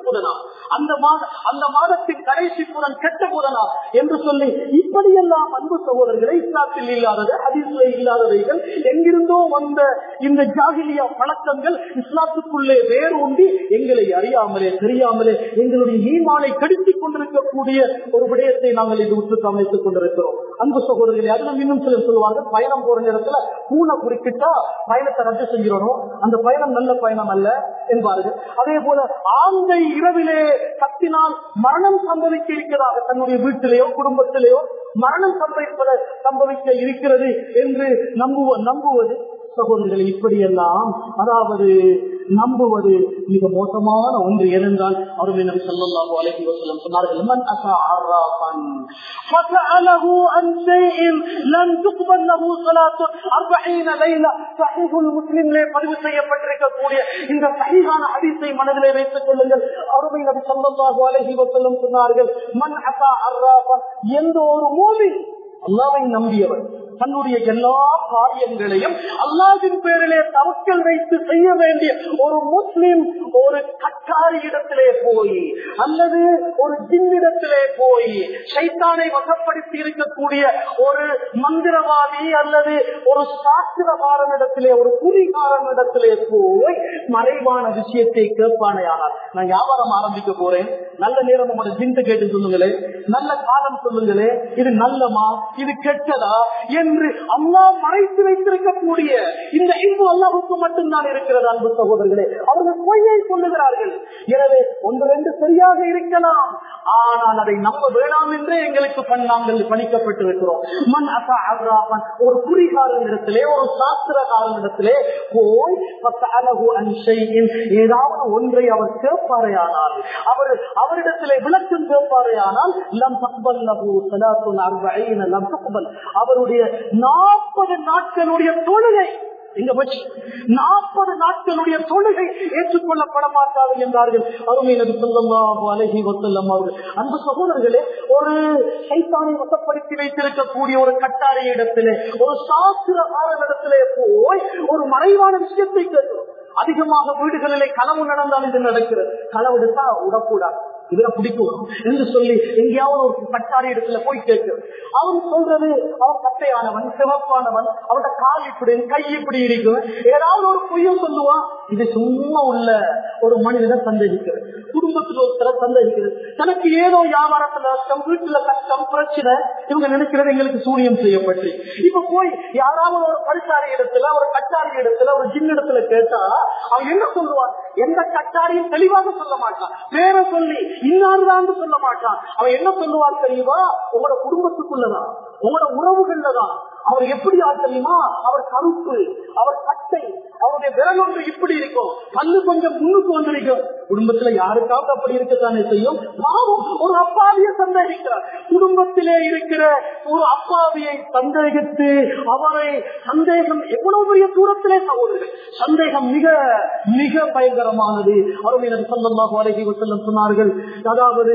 புதனா அந்த மாத அந்த மாதத்தின் கடைசி புதன் கெட்ட புதனா என்று சொல்லி இப்படியெல்லாம் அன்பு சகோதரர்களை இஸ்லாத்தில் இல்லாதது அதிர்ல இல்லாதவைகள் எங்கிருந்தோ வந்த இந்த ஜாகிலியா பழக்கங்கள் இஸ்லாத்துக்குள்ளே வேறு உண்டி எங்களை அறியாமலே தெரியாமலே எங்களுடைய ஈமானை கடித்துக் கொண்டிருக்கக்கூடிய ஒரு விடயத்தை நாங்கள் இது உற்று கவனித்துக் கொண்டிருக்கிறோம் அன்பு சகோதரர்களை அதிலும் இன்னும் சிலர் சொல்லுவாங்க பயணம் போற நேரத்துல பூனை குறுக்கிட்டா பயணத்தை ரத்து செஞ்சிடணும் அந்த பயணம் நல்ல பயணம் அல்ல என்பார்கள் அதே போல ஆந்தை இரவிலே கத்தினால் மரணம் சம்பவிக்க இருக்கிறதாக தன்னுடைய வீட்டிலேயோ குடும்பத்திலேயோ மரணம் சம்பவிப்பத சம்பவிக்க இருக்கிறது என்று நம்புவ நம்புவது சகோதரர்கள் இப்படியெல்லாம் அதாவது நம்புவது மிக மோசமான ஒன்று ஏனென்றால் அவர்கள் நபி ஸல்லல்லாஹு அலைஹி வஸல்லம் சொன்னார்கள் மன் அஸா அர்ராஃபன் ஃபஸஅலஹு அன் ஷைஇன் லன் துக்பல் லஹு ஸலாத்து 40 லைலா ஸஹீஹுல் முஸ்லிமிலே பதிவு செய்யப்பட்டிருக்கக்கூடிய இந்த சஹீஹான ஹதீஸை மனதிலே வைத்துக் கொள்ளுங்கள் அருமை நபி ஸல்லல்லாஹு அலைஹி வஸல்லம் சொன்னார்கள் மன் அஸா அர்ராஃபன் எந்த ஒரு மூமின் அல்லாஹ்வை நம்பியவர் தன்னுடைய எல்லா காரியங்களையும் அல்லாவின் பேரிலே தவக்கல் வைத்து செய்ய வேண்டிய ஒரு முஸ்லிம் ஒரு கட்டாரி இடத்திலே போய் அல்லது ஒரு ஜின்னிடத்திலே போய் சைத்தானை வசப்படுத்தி இருக்கக்கூடிய ஒரு மந்திரவாதி அல்லது ஒரு சாஸ்திரகாரனிடத்திலே ஒரு குறிகாரனிடத்திலே போய் மறைவான விஷயத்தை கேட்பானே ஆனால் நான் வியாபாரம் ஆரம்பிக்க போறேன் நல்ல நேரம் உங்களோட ஜிந்து கேட்டு சொல்லுங்களேன் நல்ல காலம் சொல்லுங்களேன் இது நல்லமா இது கெட்டதா என்று அல்லாஹ் மறைத்து வைத்திருக்கக்கூடிய இந்த இன்பு அல்லாஹுக்கு மட்டும்தான் இருக்கிறது அன்பு சகோதரர்களே அவர்கள் பொய்யை சொல்லுகிறார்கள் எனவே ஒன்று ரெண்டு சரியாக இருக்கலாம் ஆனால் அதை நம்ப வேண்டாம் என்றே எங்களுக்கு பண் நாங்கள் பணிக்கப்பட்டிருக்கிறோம் மண் அசா அப்ராமன் ஒரு குறிகாரன் இடத்திலே ஒரு சாஸ்திரகாரன் இடத்திலே போய் அழகு அன்ஷையின் ஏதாவது ஒன்றை அவர் கேட்பாரையானால் அவர் அவரிடத்திலே விளக்கம் கேட்பாரையானால் லம் தக்பல் லஹு ஸலாத்துன் அர்பஈன லம் தக்பல் அவருடைய நாற்பது நாட்களுடைய தொழுகை இங்க வச்சு நாற்பது நாட்களுடைய தொழுகை ஏற்றுக்கொள்ளப்பட மாட்டாது என்றார்கள் அருமை நபி சொல்லமாக அழகி வசல்லம் அவர்கள் அன்பு சகோதரர்களே ஒரு சைத்தானை வசப்படுத்தி வைத்திருக்கக்கூடிய ஒரு கட்டாரை இடத்திலே ஒரு சாஸ்திர இடத்திலே போய் ஒரு மறைவான விஷயத்தை கேட்கிறோம் அதிகமாக வீடுகளிலே களவு நடந்தால் இது நடக்கிறது களவு எடுத்தா விடக்கூடாது இதுல பிடிக்கும் என்று சொல்லி எங்கேயாவது ஒரு பட்டாரி இடத்துல போய் கேட்கிறது அவன் சொல்றது அவன் கட்டையானவன் சிவப்பானவன் அவனோட கால் இப்படி கை இப்படி இருக்கும் ஏதாவது ஒரு பொய்யும் சொல்லுவான் இது சும்மா உள்ள ஒரு மனிதனை சந்தேகிக்கிறது குடும்பத்தில் ஒருத்தர சந்தேகிக்கிறது தனக்கு ஏதோ வியாபாரத்துல கஷ்டம் வீட்டுல கஷ்டம் பிரச்சனை இவங்க நினைக்கிறது எங்களுக்கு சூரியம் செய்யப்பட்டு இப்ப போய் யாராவது ஒரு பரிசாரி இடத்துல ஒரு கட்டாரி இடத்துல ஒரு ஜின் இடத்துல கேட்டா அவன் என்ன சொல்லுவான் எந்த கட்டாரியும் தெளிவாக சொல்ல மாட்டான் பேரை சொல்லி இன்னாருதான் சொல்ல மாட்டான் அவன் என்ன சொல்லுவான் தெரியுமா உங்களோட குடும்பத்துக்குள்ளதான் உங்களோட உறவுகள்லதான் அவர் எப்படி ஆள் தெரியுமா அவர் கருப்பு அவர் கட்டை அவருடைய விரல் ஒன்று இப்படி இருக்கும் பல்லு கொஞ்சம் முன்னுக்கு வந்திருக்கும் குடும்பத்துல யாருக்காவது அப்படி இருக்கத்தானே செய்யும் பாவம் ஒரு அப்பாவியை சந்தேகிக்கிறார் குடும்பத்திலே இருக்கிற ஒரு அப்பாவியை சந்தேகித்து அவரை சந்தேகம் எவ்வளவு பெரிய தூரத்திலே சகோதரர்கள் சந்தேகம் மிக மிக பயங்கரமானது அருமையினர் சொந்தமாக வரைகை செல்லும் சொன்னார்கள் அதாவது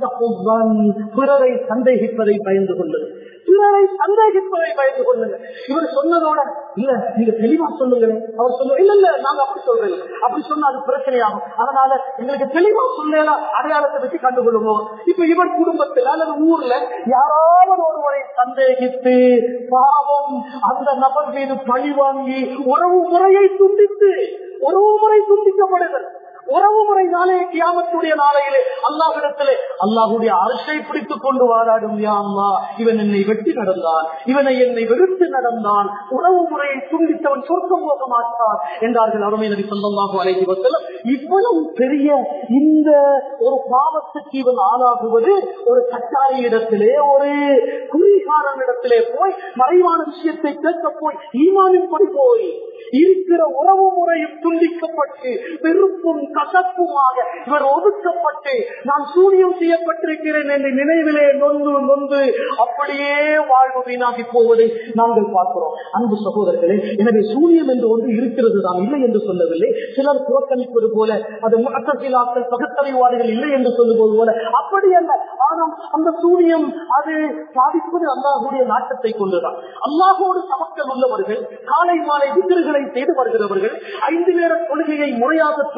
பிறரை சந்தேகிப்பதை பயந்து கொண்டது பிறரை சந்தேகிப்பதை பயந்து கொள்ளுங்க இவர் சொன்னதோட இல்ல நீங்க தெளிவா சொல்லுங்களேன் அவர் சொல்லுவோம் இல்ல இல்ல நாங்க அப்படி சொல்றேன் அப்படி சொன்னா அது பிரச்சனையாகும் அதனால எங்களுக்கு தெளிவா சொல்லலாம் அடையாளத்தை வச்சு கண்டுகொள்ளுவோம் இப்ப இவர் குடும்பத்தில் அல்லது ஊர்ல யாராவது ஒருவரை சந்தேகித்து பாவம் அந்த நபர் மீது பழி வாங்கி உறவு முறையை துண்டித்து உறவு முறை துண்டிக்கப்படுகிறது உறவு முறை நாளைய கியாமத்துடைய நாளையிலே அல்லாஹிடத்திலே அல்லாஹுடைய அரசை பிடித்துக் கொண்டு வாராடும் யாம்மா இவன் என்னை வெட்டி நடந்தான் இவனை என்னை வெறுத்து நடந்தான் உறவு முறையை துண்டித்தவன் சொர்க்கம் போக மாட்டான் என்றார்கள் அருமை நபி சொந்தமாக அழைத்து வசலம் இவ்வளவு பெரிய இந்த ஒரு பாவத்துக்கு இவன் ஆளாகுவது ஒரு கட்டாய இடத்திலே ஒரு குறிகாரன் இடத்திலே போய் மறைவான விஷயத்தை கேட்க போய் ஈமானின் படி போய் இருக்கிற உறவு முறையும் துண்டிக்கப்பட்டு வெறுப்பும் கசப்புமாக இவர் ஒதுக்கப்பட்டு நான் சூனியம் செய்யப்பட்டிருக்கிறேன் என்று நினைவிலே நொந்து நொந்து அப்படியே வாழ்வு வீணாகி போவதை நாங்கள் பார்க்கிறோம் அன்பு சகோதரர்களே எனவே சூனியம் என்று ஒன்று இருக்கிறது தான் இல்லை என்று சொல்லவில்லை சிலர் புறக்கணிப்பது போல அது முகத்திலாக்கள் பகுத்தறிவாதிகள் இல்லை என்று சொல்லுவது போல அப்படி அல்ல ஆனால் அந்த சூனியம் அது சாதிப்பது அல்லாஹுடைய நாட்டத்தை கொண்டுதான் அல்லாஹோடு சமக்கல் உள்ளவர்கள் காலை மாலை விதிர்களை செய்து வருகிறவர்கள் ஐந்து நேர கொள்கையை முறையாக தொழுகிறவர்கள்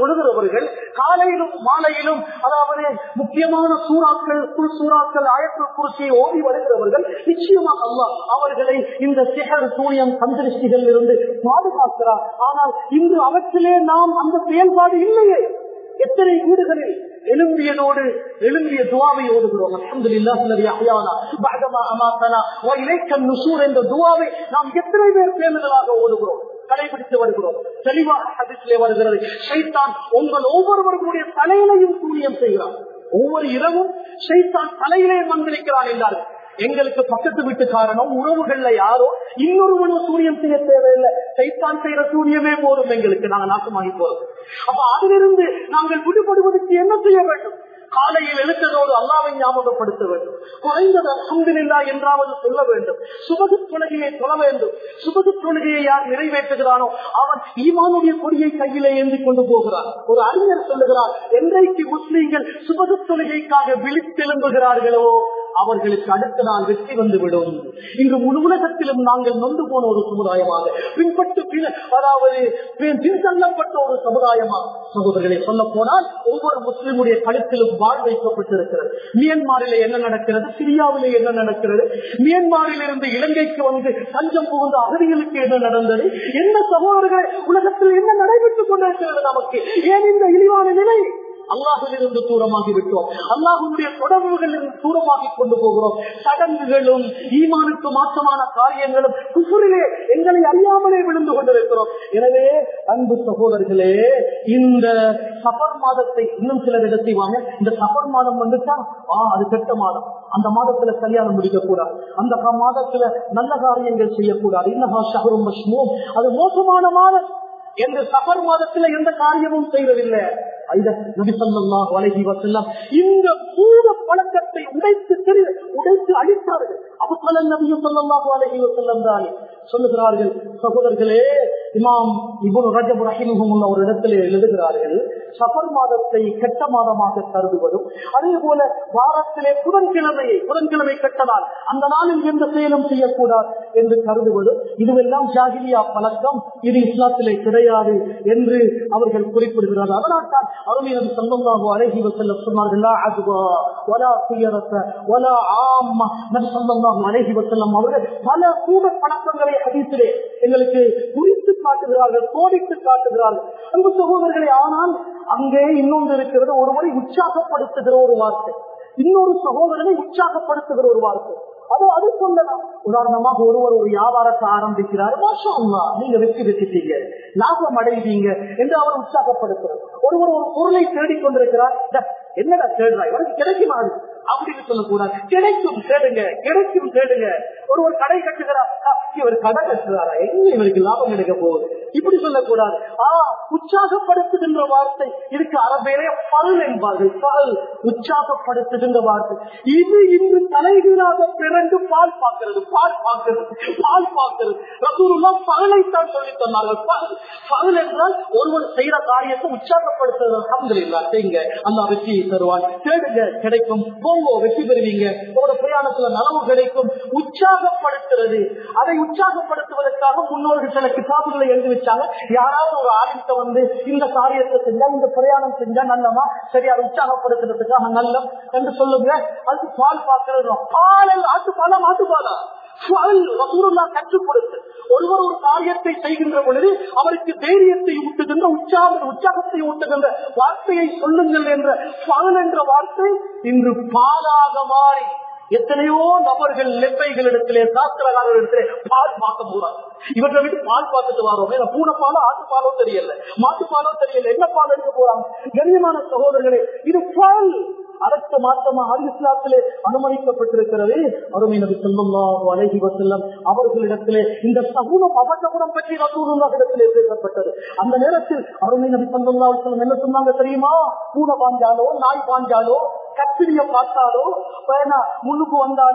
விடுகிறவர்கள் காலையிலும் மாலையிலும் அதாவது முக்கியமான சூறாக்கள் குல் சூறாக்கள் ஆயத்தில் குருசியை ஓடி வருகிறவர்கள் நிச்சயமாக அல்லாஹ் அவர்களை இந்த சிகர் சூரியம் சந்திருஷ்டிகள் இருந்து பாதுகாக்கிறார் ஆனால் இன்று அவற்றிலே நாம் அந்த செயல்பாடு இல்லையே எத்தனை வீடுகளில் எழும்பியதோடு எழும்பிய துவாவை ஓடுகிறோம் அல்ஹம்துலில்லாஹ் அல்லதி அஹ்யானா பஅதமா அமாத்தனா வ இலைக்க நுஷூர் என்ற துவாவை நாம் எத்தனை பேர் பேருதலாக ஓடுகிறோம் கடைபிடித்து வருகிறோம் தெளிவாக ஹதீஸிலே வருகிறது ஷைத்தான் உங்கள் ஒவ்வொருவர்களுடைய தலையிலையும் சூனியம் செய்கிறான் ஒவ்வொரு இரவும் ஷைத்தான் தலையிலே வந்திருக்கிறான் என்றார்கள் எங்களுக்கு பக்கத்து வீட்டுக்காரனோ உறவுகள்ல யாரோ இன்னொருவனும் சூரியம் செய்ய தேவையில்லை சைத்தான் செய்யற சூரியமே போதும் எங்களுக்கு நாங்க நாசமாகி போறோம் அப்ப அதிலிருந்து நாங்கள் விடுபடுவதற்கு என்ன செய்ய வேண்டும் காலையில் எழுத்ததோடு அல்லாவை ஞாபகப்படுத்த வேண்டும் குறைந்தது அல்ஹம்துலில்லாஹ் என்றாவது சொல்ல வேண்டும் சுபகு தொழுகையை தொழ வேண்டும் சுபகு தொழுகையை யார் நிறைவேற்றுகிறானோ அவன் ஈமானுடைய கொடியை கையிலே ஏந்தி கொண்டு போகிறான் ஒரு அறிஞர் சொல்லுகிறார் என்றைக்கு முஸ்லீம்கள் சுபகு தொழுகைக்காக விழித்தெழும்புகிறார்களோ அவர்களுக்கு அடுத்த நாள் வெற்றி வந்துவிடும் இங்கு முழு உலகத்திலும் நாங்கள் நொந்து போன ஒரு சமுதாயமாக பின்பற்று பின் அதாவது பின் பின்தள்ளப்பட்ட ஒரு சமுதாயமாக சகோதரர்களை சொல்ல போனால் ஒவ்வொரு முஸ்லிமுடைய கழுத்திலும் வாழ் வைக்கப்பட்டிருக்கிறது மியன்மாரிலே என்ன நடக்கிறது சிரியாவிலே என்ன நடக்கிறது மியன்மாரில் இருந்து இலங்கைக்கு வந்து தஞ்சம் புகுந்த அகதிகளுக்கு என்ன நடந்தது என்ன சகோதரர்கள் உலகத்தில் என்ன நடைபெற்றுக் கொண்டிருக்கிறது நமக்கு ஏன் இந்த இழிவான நிலை அல்லாஹிலிருந்து தூரமாகி விட்டோம் அல்லாஹுடைய தொடர்புகளில் தூரமாகி கொண்டு போகிறோம் சடங்குகளும் ஈமானுக்கு மாற்றமான காரியங்களும் குசுரிலே எங்களை அறியாமலே விழுந்து கொண்டிருக்கிறோம் எனவே அன்பு சகோதரர்களே இந்த சபர் மாதத்தை இன்னும் சிலர் என்ன செய்வாங்க இந்த சபர் மாதம் வந்துட்டா ஆ அது கெட்ட மாதம் அந்த மாதத்துல கல்யாணம் முடிக்க கூடாது அந்த க- மாதத்துல நல்ல காரியங்கள் செய்யக்கூடாது இன்னஹா ஷஹரும் மஷ்மூம் அது மோசமான மாதம் என்று சபர் மாதத்துல எந்த காரியமும் செய்வதில்லை ஐத நபி ஸல்லல்லாஹு அலைஹி வஸல்லம் இந்த பூத பழக்கத்தை உடைத்து தெரி உடைத்து அழித்தார்கள் அபுசல நபி ஸல்லல்லாஹு அலைஹி வஸல்லம் தானே சொல்லுகிறார்கள் சகோதரர்களே இமாம் இப்னு ரஜப் ரஹிமஹுல்லாஹ் ஒரு இடத்திலே எழுதுகிறார்கள் சஃபர் மாதத்தை கெட்ட மாதமாக கருதுவதும் அதே போல வாரத்திலே புதன்கிழமையை புதன்கிழமை கெட்ட நாள் அந்த நாளில் எந்த செயலும் செய்யக்கூடாது என்று கருதுவதும் இதுவெல்லாம் ஜாகிலியா பழக்கம் இது இஸ்லாத்திலே கிடையாது என்று அவர்கள் குறிப்பிடுகிறார்கள் அதனால் தான் அருமையினர் சந்தமாக அழகி வசல்ல சொன்னார்கள் "லா அத்வா, வலா துயரத்த, வலா ஆம்மா." நபி ஸல்லல்லாஹு அலைஹி வஸல்லம் அவர்கள் பல கூட பழக்கங்களை ஹதீஸிலே எங்களுக்கு குறித்து காட்டுகிறார்கள் கோடிட்டு காட்டுகிறார்கள் அன்பு சகோதரர்களே ஆனால் அங்கே இன்னொன்று இருக்கிறது ஒருவரை உற்சாகப்படுத்துகிற ஒரு வார்த்தை இன்னொரு சகோதரனை உற்சாகப்படுத்துகிற ஒரு வார்த்தை அது அது சொல்லலாம் உதாரணமாக ஒருவர் ஒரு வியாபாரத்தை ஆரம்பிக்கிறார் மாஷா அல்லாஹ், நீங்க வெற்றி பெற்றுட்டீங்க லாபம் அடைவீங்க என்று அவர் உற்சாகப்படுத்துறார் ஒருவர் ஒரு பொருளை தேடிக் கொண்டிருக்கிறார் "டா, என்னடா தேடுறாய் உனக்கு கிடைக்குமா அது?" அப்படின்னு சொல்லக்கூடாது கிடைக்கும் தேடுங்க கிடைக்கும் தேடுங்க ஒருவர் கடை கட்டுகிறார் "ஆ, இவர் கடை கட்டுறாரா எங்க இவருக்கு லாபம் கிடைக்க போகுது இப்படி சொல்லக்கூடாது ஆ உற்சாகப்படுத்துகின்ற வார்த்தை இதுக்கு அரபேரே பல் என்பார்கள் பல் உற்சாகப்படுத்துகின்ற வார்த்தை இது இன்று தலைகீழாக பிறந்து பால் பார்க்கிறது பால் பார்க்கிறது பால் பார்க்கிறது ரசூலுல்லா பகலைத்தான் சொல்லி தந்தார்கள் பகல் பகல் என்றால் ஒருவர் செய்யற காரியத்தை உற்சாகப்படுத்துறது அல்ஹம்துலில்லாஹ் செய்யுங்க அல்லாஹ் வெற்றியை தருவான் தேடுங்க கிடைக்கும் போங்கோ வெற்றி பெறுவீங்க உங்களோட பிரயாணத்துல நலவு கிடைக்கும் உற்சாகப்படுத்துறது அதை உற்சாகப்படுத்துவதற்காக முன்னோர்கள் சில கிதாபுகளை எழுதி வச்சாங்க யாராவது ஒரு ஆளுக்க வந்து இந்த காரியத்தை செஞ்சா இந்த பிரயாணம் செஞ்சா நல்லமா சரி அதை உற்சாகப்படுத்துறதுக்காக நல்லம் என்று சொல்லுங்க அதுக்கு பால் பார்க்கிறது பால் ஆட்டு பாலா மாட்டு பாலா பால் ரசூலுல்லா கற்றுக் கொடுத்து ஒருவர் ஒரு காரியத்தை செய்கின்ற பொழுது அவருக்கு தைரியத்தை ஊட்டுகின்ற உற்சாக உற்சாகத்தை ஊட்டுகின்ற வார்த்தையை சொல்லுங்கள் என்ற பால் என்ற வார்த்தை இன்று பாலாக மாறி எத்தனையோ நபர்கள் லெப்பைகளிடத்திலே சாஸ்திரகாரர்களிடத்திலே பால் பார்க்க போறாங்க இவற்றை விட்டு பால் பார்த்துட்டு வரோம் ஏன்னா பூனை பாலோ ஆட்டு பாலோ தெரியல மாட்டு பாலோ தெரியல என்ன பால் எடுக்க போறாங்க கண்ணியமான சகோதரர்களே இது பால் அதற்கு மாற்றமா இஸ்லாத்திலே அனுமதிக்கப்பட்டிருக்கிறது அருமை நபி ஸல்லல்லாஹு அலைஹி வஸல்லம் அவர்களிடத்திலே இந்த சமூக அபசகுணம் பற்றி ரசூலுல்லாஹிடத்திலே பேசப்பட்டது அந்த நேரத்தில் அருமை நபி ஸல்லல்லாஹு அலைஹி வஸல்லம் என்ன சொன்னாங்க தெரியுமா பூனை பாஞ்சாலோ நாய் பாஞ்சாலோ கத்திரிய பார்த்தாலோ பேனா முன்னுக்கு வந்தாலோ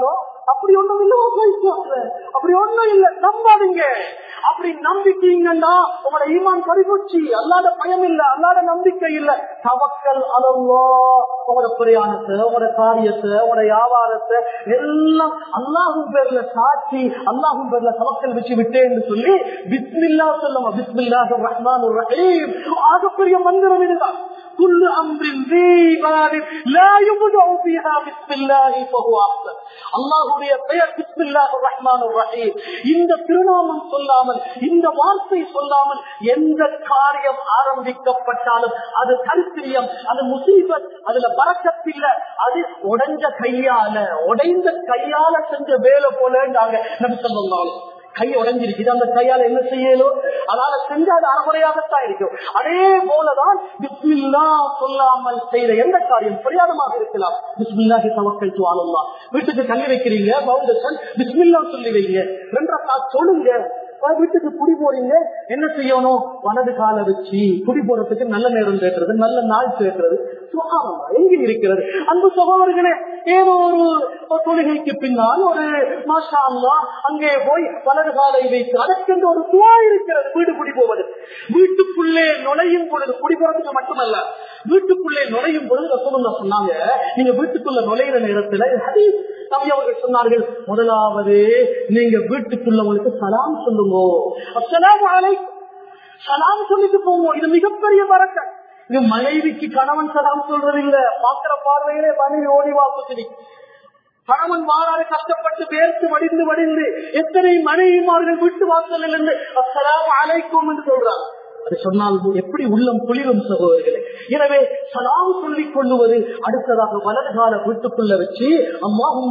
அப்படி ஒண்ணும் இல்ல போயிட்டு அப்படி ஒண்ணும் இல்ல நம்பாதீங்க அப்படி நம்பிக்கீங்கன்னா உங்களோட ஈமான் பறிபோச்சு அல்லாத பயம் இல்ல அல்லாத நம்பிக்கை இல்ல தவக்கல் அளவோ உங்களோட பிரயாணத்தை உங்களோட காரியத்தை உங்களோட வியாபாரத்தை எல்லாம் அல்லாஹும் பேர்ல சாட்சி அல்லாஹும் பேர்ல தவக்கல் வச்சு விட்டேன்னு சொல்லி பிஸ்மில்லா சொல்லுங்க பிஸ்மில்லா ரஹ்மான் ரஹீம் ஆகப்பெரிய மந்திரம் இதுதான் كل امر ذي بال لا يبدا فيها بسم الله فهو افضل அல்லாஹ்வுடைய பெயர் பிஸ்மில்லாஹிர் ரஹ்மானிர் ரஹீம் இந்த திருநாமம் சொல்லாமல் இந்த வார்த்தை சொல்லாமல் எந்த காரியம் ஆரம்பிக்கப்பட்டாலும் அது தரித்திரியம் அது முசீபத் அதுல பறக்கத்தில்ல அது உடைஞ்ச கையால உடைந்த கையால செஞ்ச வேலை போலன்றாங்க நபி சொல்லலாம் கை உடைஞ்சிருக்குது அந்த கையால என்ன செய்யலும் அதனால செஞ்ச அது அறமுறையாகத்தான் இருக்கும் அதே போலதான் பிஸ்மில்லா சொல்லாமல் செய்த எந்த காரியம் பிரயாதமாக இருக்கலாம் பிஸ்மில்லாஹி தவக்கல் துவாலல்லா வீட்டுக்கு கல்வி வைக்கிறீங்க பவுண்டேஷன் பிஸ்மில்லா சொல்லி வைங்க ரெண்டா சொல்லுங்க வீட்டுக்கு குடி போறீங்க என்ன செய்யணும் வலது கால வச்சு குடி போறதுக்கு நல்ல நேரம் தேடுறது நல்ல நாள் தேடுறது எங்க இருக்கிறது அன்பு சகோதரர்களே ஏதோ ஒரு தொழுகைக்கு பின்னால் ஒரு மாஷா அல்லா அங்கே போய் வலது காலை வைத்து அதற்கென்று ஒரு துவா இருக்கிறது வீடு குடி போவது வீட்டுக்குள்ளே நுழையும் பொழுது குடி போறதுக்கு மட்டுமல்ல வீட்டுக்குள்ளே நுழையும் பொழுது ரசூலுல்லா சொன்னாங்க நீங்க வீட்டுக்குள்ள நுழையிற நேரத்துல ஹதீஸ் நபி அவர்கள் சொன்னார்கள் முதலாவது நீங்க வீட்டுக்குள்ளவங்களுக்கு சலாம் சொல்லுங்க அஸ்ஸலாமு அலைக்கும் சலாம் சொல்லிட்டு போவோம் இது மிகப்பெரிய வரக்க இது மனைவிக்கு கணவன் சலாம் சொல்றது இல்ல பாக்குற பார்வையிலே மனைவி ஓடிவா குச்சினி கணவன் மாறாறு கஷ்டப்பட்டு வேர்த்து வடிந்து வடிந்து எத்தனை மனைவிமார்கள் வீட்டு வாசலில் இருந்து அஸ்ஸலாமு அலைக்கும் என்று சொல்றாங்க அது சொன்னால் எப்படி உள்ளம் குளிரும் சகோதரர்களே எனவே சலாம் சொல்லிக் கொள்ளுவது அடுத்ததாக வலது கால வீட்டுக்குள்ள வச்சு அம்மாஹும்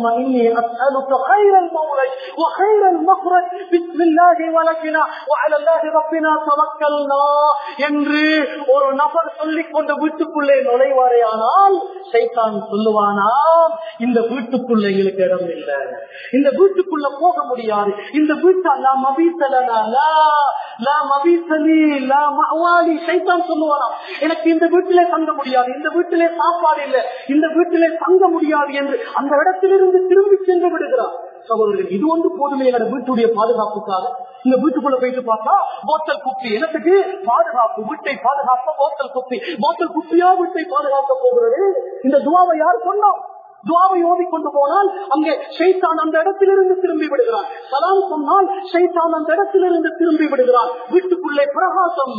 என்று ஒரு நபர் சொல்லிக் கொண்டு வீட்டுக்குள்ளே நுழைவாரையானால் சைத்தான் சொல்லுவானாம் இந்த வீட்டுக்குள்ள எங்களுக்கு இடம் இல்லை இந்த வீட்டுக்குள்ள போக முடியாது இந்த வீட்டா நாம் அபீசலனா மபீசலி அவாலி சைத்தான் சொல்லுவாராம் எனக்கு இந்த வீட்டிலே தங்க முடியாது இந்த வீட்டிலே சாப்பாடு இல்லை இந்த வீட்டிலே தங்க முடியாது என்று அந்த இடத்திலிருந்து திரும்பி சென்று விடுகிறார் சகோதரர்கள் இது ஒன்று போதுமே என்னோட வீட்டுடைய பாதுகாப்புக்காக இந்த வீட்டுக்குள்ள போயிட்டு பார்த்தா போத்தல் குப்பி எனக்கு பாதுகாப்பு வீட்டை பாதுகாக்க போத்தல் குப்பி போத்தல் குப்பியா வீட்டை பாதுகாக்க போகிறது இந்த துவாவை யார் சொன்னோம் துவாவை ஓதிக்கொண்டு போனால் அங்கே ஷைத்தான் அந்த இடத்திலிருந்து திரும்பி விடுகிறான் சலாம் சொன்னால் ஷைத்தான் அந்த இடத்திலிருந்து திரும்பி விடுகிறான் வீட்டுக்குள்ளே பிரகாசம்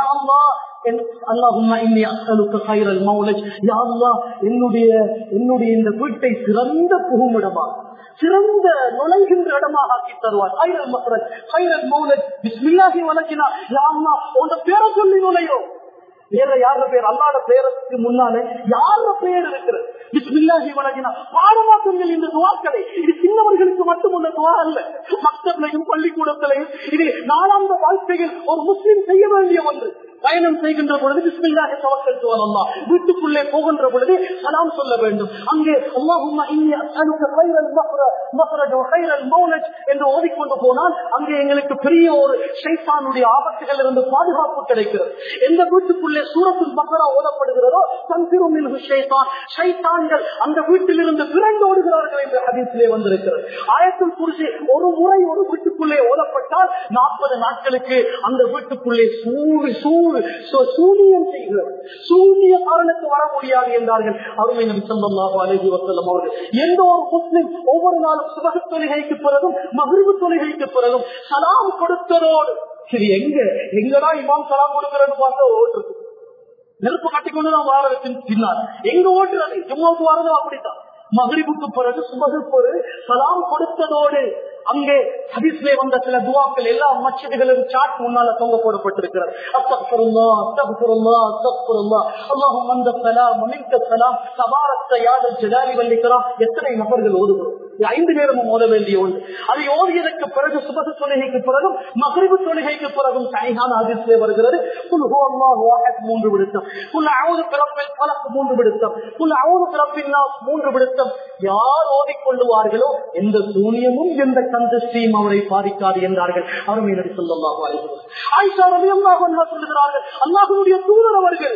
என்னுடைய என்னுடைய இந்த வீட்டை சிறந்த புகுமிடமா சிறந்த நுழைகின்ற இடமாக ஆக்கி தருவார் ஹைரல் மக்ரஜ் ஹைரல் மௌலஜ் பிஸ்மில்லாஹி வலக்கினா யாம்மா உங்க பேரை சொல்லி நுழையும் வேற யார பேர் அல்லாத பேருக்கு முன்னாலே யார பேர் இருக்கிறது பிஸ்மில்லாஹி வலகினா பாடமாக்குங்கள் இந்த துவாக்களை இது சின்னவர்களுக்கு மட்டும் உள்ள துவா அல்ல மக்களையும் பள்ளிக்கூடத்திலையும் இது நாளாந்த வாழ்க்கையில் ஒரு முஸ்லீம் செய்ய வேண்டிய ஒன்று பயணம் செய்கின்ற பொழுது பிஸ்மில்லாஹி தவக்கல் துவல்லா வீட்டுக்குள்ளே போகின்ற பொழுது சலாம் சொல்ல வேண்டும் அங்கே அல்லாஹும்ம இன்னி அஸ்அலுக கைரல் மஹ்ர மஹ்ரஜ் வ கைரல் மௌலஜ் என்று ஓதிக்கொண்டு போனால் அங்கே எங்களுக்கு பெரிய ஒரு ஷைத்தானுடைய ஆபத்துகள் இருந்து பாதுகாப்பு கிடைக்கிறது எந்த வீட்டுக்குள்ளே சூரத்தில் பக்கரா ஓதப்படுகிறதோ தந்திரும் ஷைத்தான் ஷைத்தான்கள் அந்த வீட்டிலிருந்து விரண்டோடுகிறார்கள் என்று ஹதீஸிலே வந்திருக்கிறது ஆயத்தில் குறிச்சி ஒரு முறை ஒரு வீட்டுக்குள்ளே ஓதப்பட்டால் நாற்பது நாட்களுக்கு அந்த வீட்டுக்குள்ளே சூடு சூடு சூனியம் செய்கிறது சூனிய காரணத்து வர முடியாது என்றார்கள் அருமை நபி ஸல்லல்லாஹு அலைஹி வஸல்லம் அவர்கள் எந்த ஒரு முஸ்லிம் ஒவ்வொரு நாளும் சுபஹ தொழுகைக்கு பிறகும் மகிழ்வு தொழுகைக்கு பிறகும் சலாம் கொடுத்ததோடு சரி எங்க எங்கடா இமாம் சலாம் கொடுக்கிறன்னு பார்த்தா ஓட்டுறது நெருப்பு கட்டிக்கொண்டுதான் வாரத்தின் பின்னால் எங்க ஓட்டுறது ஜும்மாவுக்கு வரதும் அப்படித்தான் மகிழ்வுக்கு பிறகு சுபகுக்கு சலாம் கொடுத்ததோடு அங்கே ஹதீஸ்லே வந்த சில துவாக்கள் எல்லா மச்சதிகளும் சாட் முன்னால தொங்க போடப்பட்டிருக்கிறது அத்தகுருல்லா அத்தகுருல்லா அத்தகுருல்லா அல்லாஹும் வந்த சலாம் மமிந்த சலாம் சபாரத்த யாதல் ஜலாலி வல்லிக்கலாம் எத்தனை நபர்கள் ஓதுகிறோம் ஐந்து நேரமும் ஓத வேண்டிய ஒன்று அதை ஓதியதற்கு பிறகு சுபக தொழுகைக்கு பிறகும் மகிழ்வு தொழுகைக்கு பிறகும் தனியான அதிர்ச்சியே வருகிறது குல்ஹு அல்லாஹ் வாஹத் மூன்று விடுத்தம் குல் அவுது பிறப்பில் பலக்கு மூன்று விடுத்தம் குல் அவுது பிறப்பில் மூன்று விடுத்தம் யார் ஓதிக்கொள்ளுவார்களோ எந்த சூனியமும் எந்த கந்தஸ்ரீயும் அவரை பாதிக்காது என்றார்கள் அருமை நடி சொல்லலாம் ஆயிஷா ரவி அல்லாஹ் சொல்லுகிறார்கள் அல்லாஹனுடைய தூதர் அவர்கள்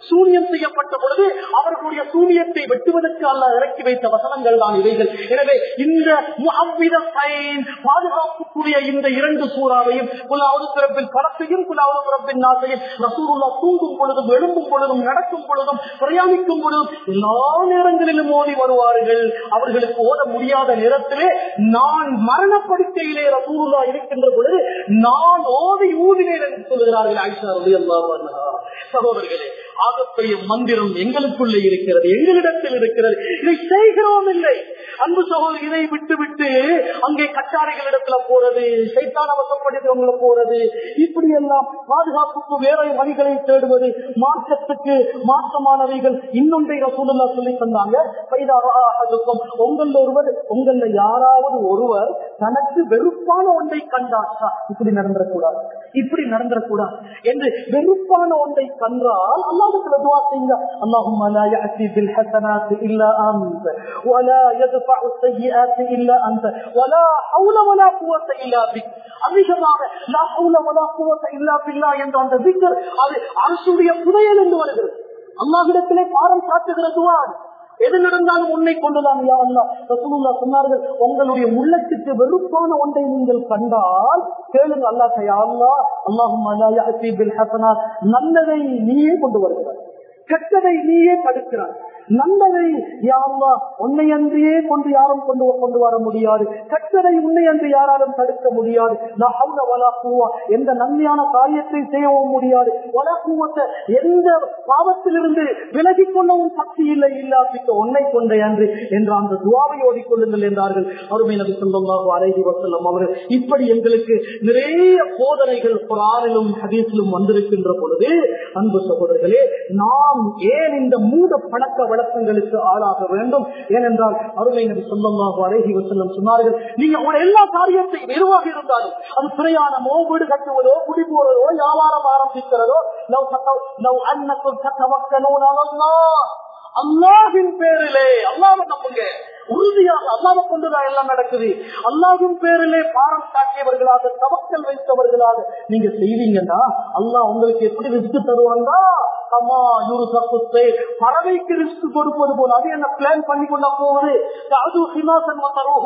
சூனியம் செய்யப்பட்ட பொழுது அவர்களுடைய சூனியத்தை வெட்டுவதற்கு அல்ல இறக்கி வைத்த வசனங்கள் தான் இவைகள் எனவே இந்த முஅவ்வித சைன் பாதுகாப்புக்குரிய இந்த இரண்டு சூறாவையும் குலாவது பிறப்பில் பலத்தையும் குலாவது பிறப்பின் நாட்டையும் ரசூலுல்லா தூங்கும் பொழுதும் எழும்பும் பொழுதும் நடக்கும் பொழுதும் பிரயாணிக்கும் பொழுதும் எல்லா நேரங்களிலும் ஓடி வருவார்கள் அவர்களுக்கு ஓட முடியாத நேரத்திலே நான் மரணப்படுக்கையிலே ரசூலுல்லா இருக்கின்ற பொழுது நான் ஓதி ஊதினேன் என்று சொல்லுகிறார்கள் ஆயிஷா ரலியல்லாஹு அன்ஹா சகோதரர்களே ஆகப்பெரிய மந்திரம் எங்களுக்குள்ளே இருக்கிறது எங்களிடத்தில் இருக்கிறது இதை செய்கிறோம் இல்லை அன்பு சகோதரி இதை விட்டு விட்டு அங்கே கட்டாரிகளிடத்துல போறது சைத்தான வசப்படுத்தவங்களை போறது இப்படி எல்லாம் பாதுகாப்புக்கு வேற வழிகளை தேடுவது மார்க்கத்துக்கு மாற்றமானவைகள் இன்னொன்றை ரசூலுல்லா சொல்லி தந்தாங்க பைதாராகும் உங்கள் ஒருவர் உங்கள யாராவது ஒருவர் தனக்கு வெறுப்பான ஒன்றை கண்டாச்சா இப்படி நடந்துடக்கூடாது இப்படி நடந்துடக்கூடாது என்று வெறுப்பான ஒன்றை கண்டால் அல்லாஹ்விடத்துல துஆ செய்யுங்க அல்லாஹும்ம லா يأتي بالحسنات إلا أنت ولا يدفع السيئات إلا أنت ولا حول ولا قوة إلا بك அதிகமாக லா ஹவுல வலா குவத்த இல்லா பில்லா என்ற அந்த திக்கர் அது அரசுடைய புதையல் என்று வருகிறது அல்லாஹ்விடத்திலே பாரம் சாட்டுகிற துவா அது. எது நடந்தாலும் உன்னை கொண்டுதான் யா அல்லாஹ் ரசூலுல்லா சொன்னார்கள் உங்களுடைய உள்ளத்துக்கு வெறுப்பான ஒன்றை நீங்கள் கண்டால் கேளுங்க அல்லாஹ் யா அல்லாஹ் அல்லாஹும் நல்லதை நீயே கொண்டு வருகிறார் கெட்டதை நீயே தடுக்கிறார் நல்லதை யாருலா உன்னை அன்றியே கொண்டு யாரும் கொண்டு கொண்டு வர முடியாது கெட்டதை உன்னை அன்று யாராலும் தடுக்க முடியாது நான் ஹவுல வலா கூவா எந்த நன்மையான காரியத்தை செய்யவும் முடியாது வலா கூவத்தை எந்த பாவத்திலிருந்து விலகிக் கொள்ளவும் சக்தி இல்லை இல்லாதிக்க உன்னை கொண்டே அன்று என்ற அந்த துவாவை ஓடிக்கொள்ளுங்கள் என்றார்கள் அருமை நபி சொல்லாஹு அலைஹி வசல்லம் அவர்கள் இப்படி எங்களுக்கு நிறைய போதனைகள் குரானிலும் ஹதீஸிலும் வந்திருக்கின்ற பொழுது அன்பு சகோதரர்களே நாம் ஏன் இந்த மூட பழக்க வழக்கங்களுக்கு ஆளாக வேண்டும் ஏனென்றால் அருமை நபி சொல்லமாக அழகி வசல்லம் சொன்னார்கள் நீங்க உங்களோட எல்லா காரியத்தையும் எதுவாக இருந்தாலும் அது பிரயாணமோ வீடு கட்டுவதோ குடி போறதோ வியாபாரம் ஆரம்பிக்கிறதோ லவ் சத்த லவ் அன்னக்கும் சத்தவக்கணும் அல்லாஹின் பேரிலே அல்லாவை நம்புங்க உறுதியாக அல்லாவை கொண்டுதான் எல்லாம் நடக்குது அல்லாவின் பேரிலே பாரம் காட்டியவர்களாக தவக்கல் வைத்தவர்களாக நீங்க செய்வீங்கன்னா அல்லாஹ் உங்களுக்கு எப்படி ரிஸ்க் தருவாங்க அம்மா நூறு தப்புத்தை பறவைக்கு ரிஸ்க் கொடுப்பது போல அது என்ன பிளான் பண்ணி கொண்டா போவது அது சிமாசன்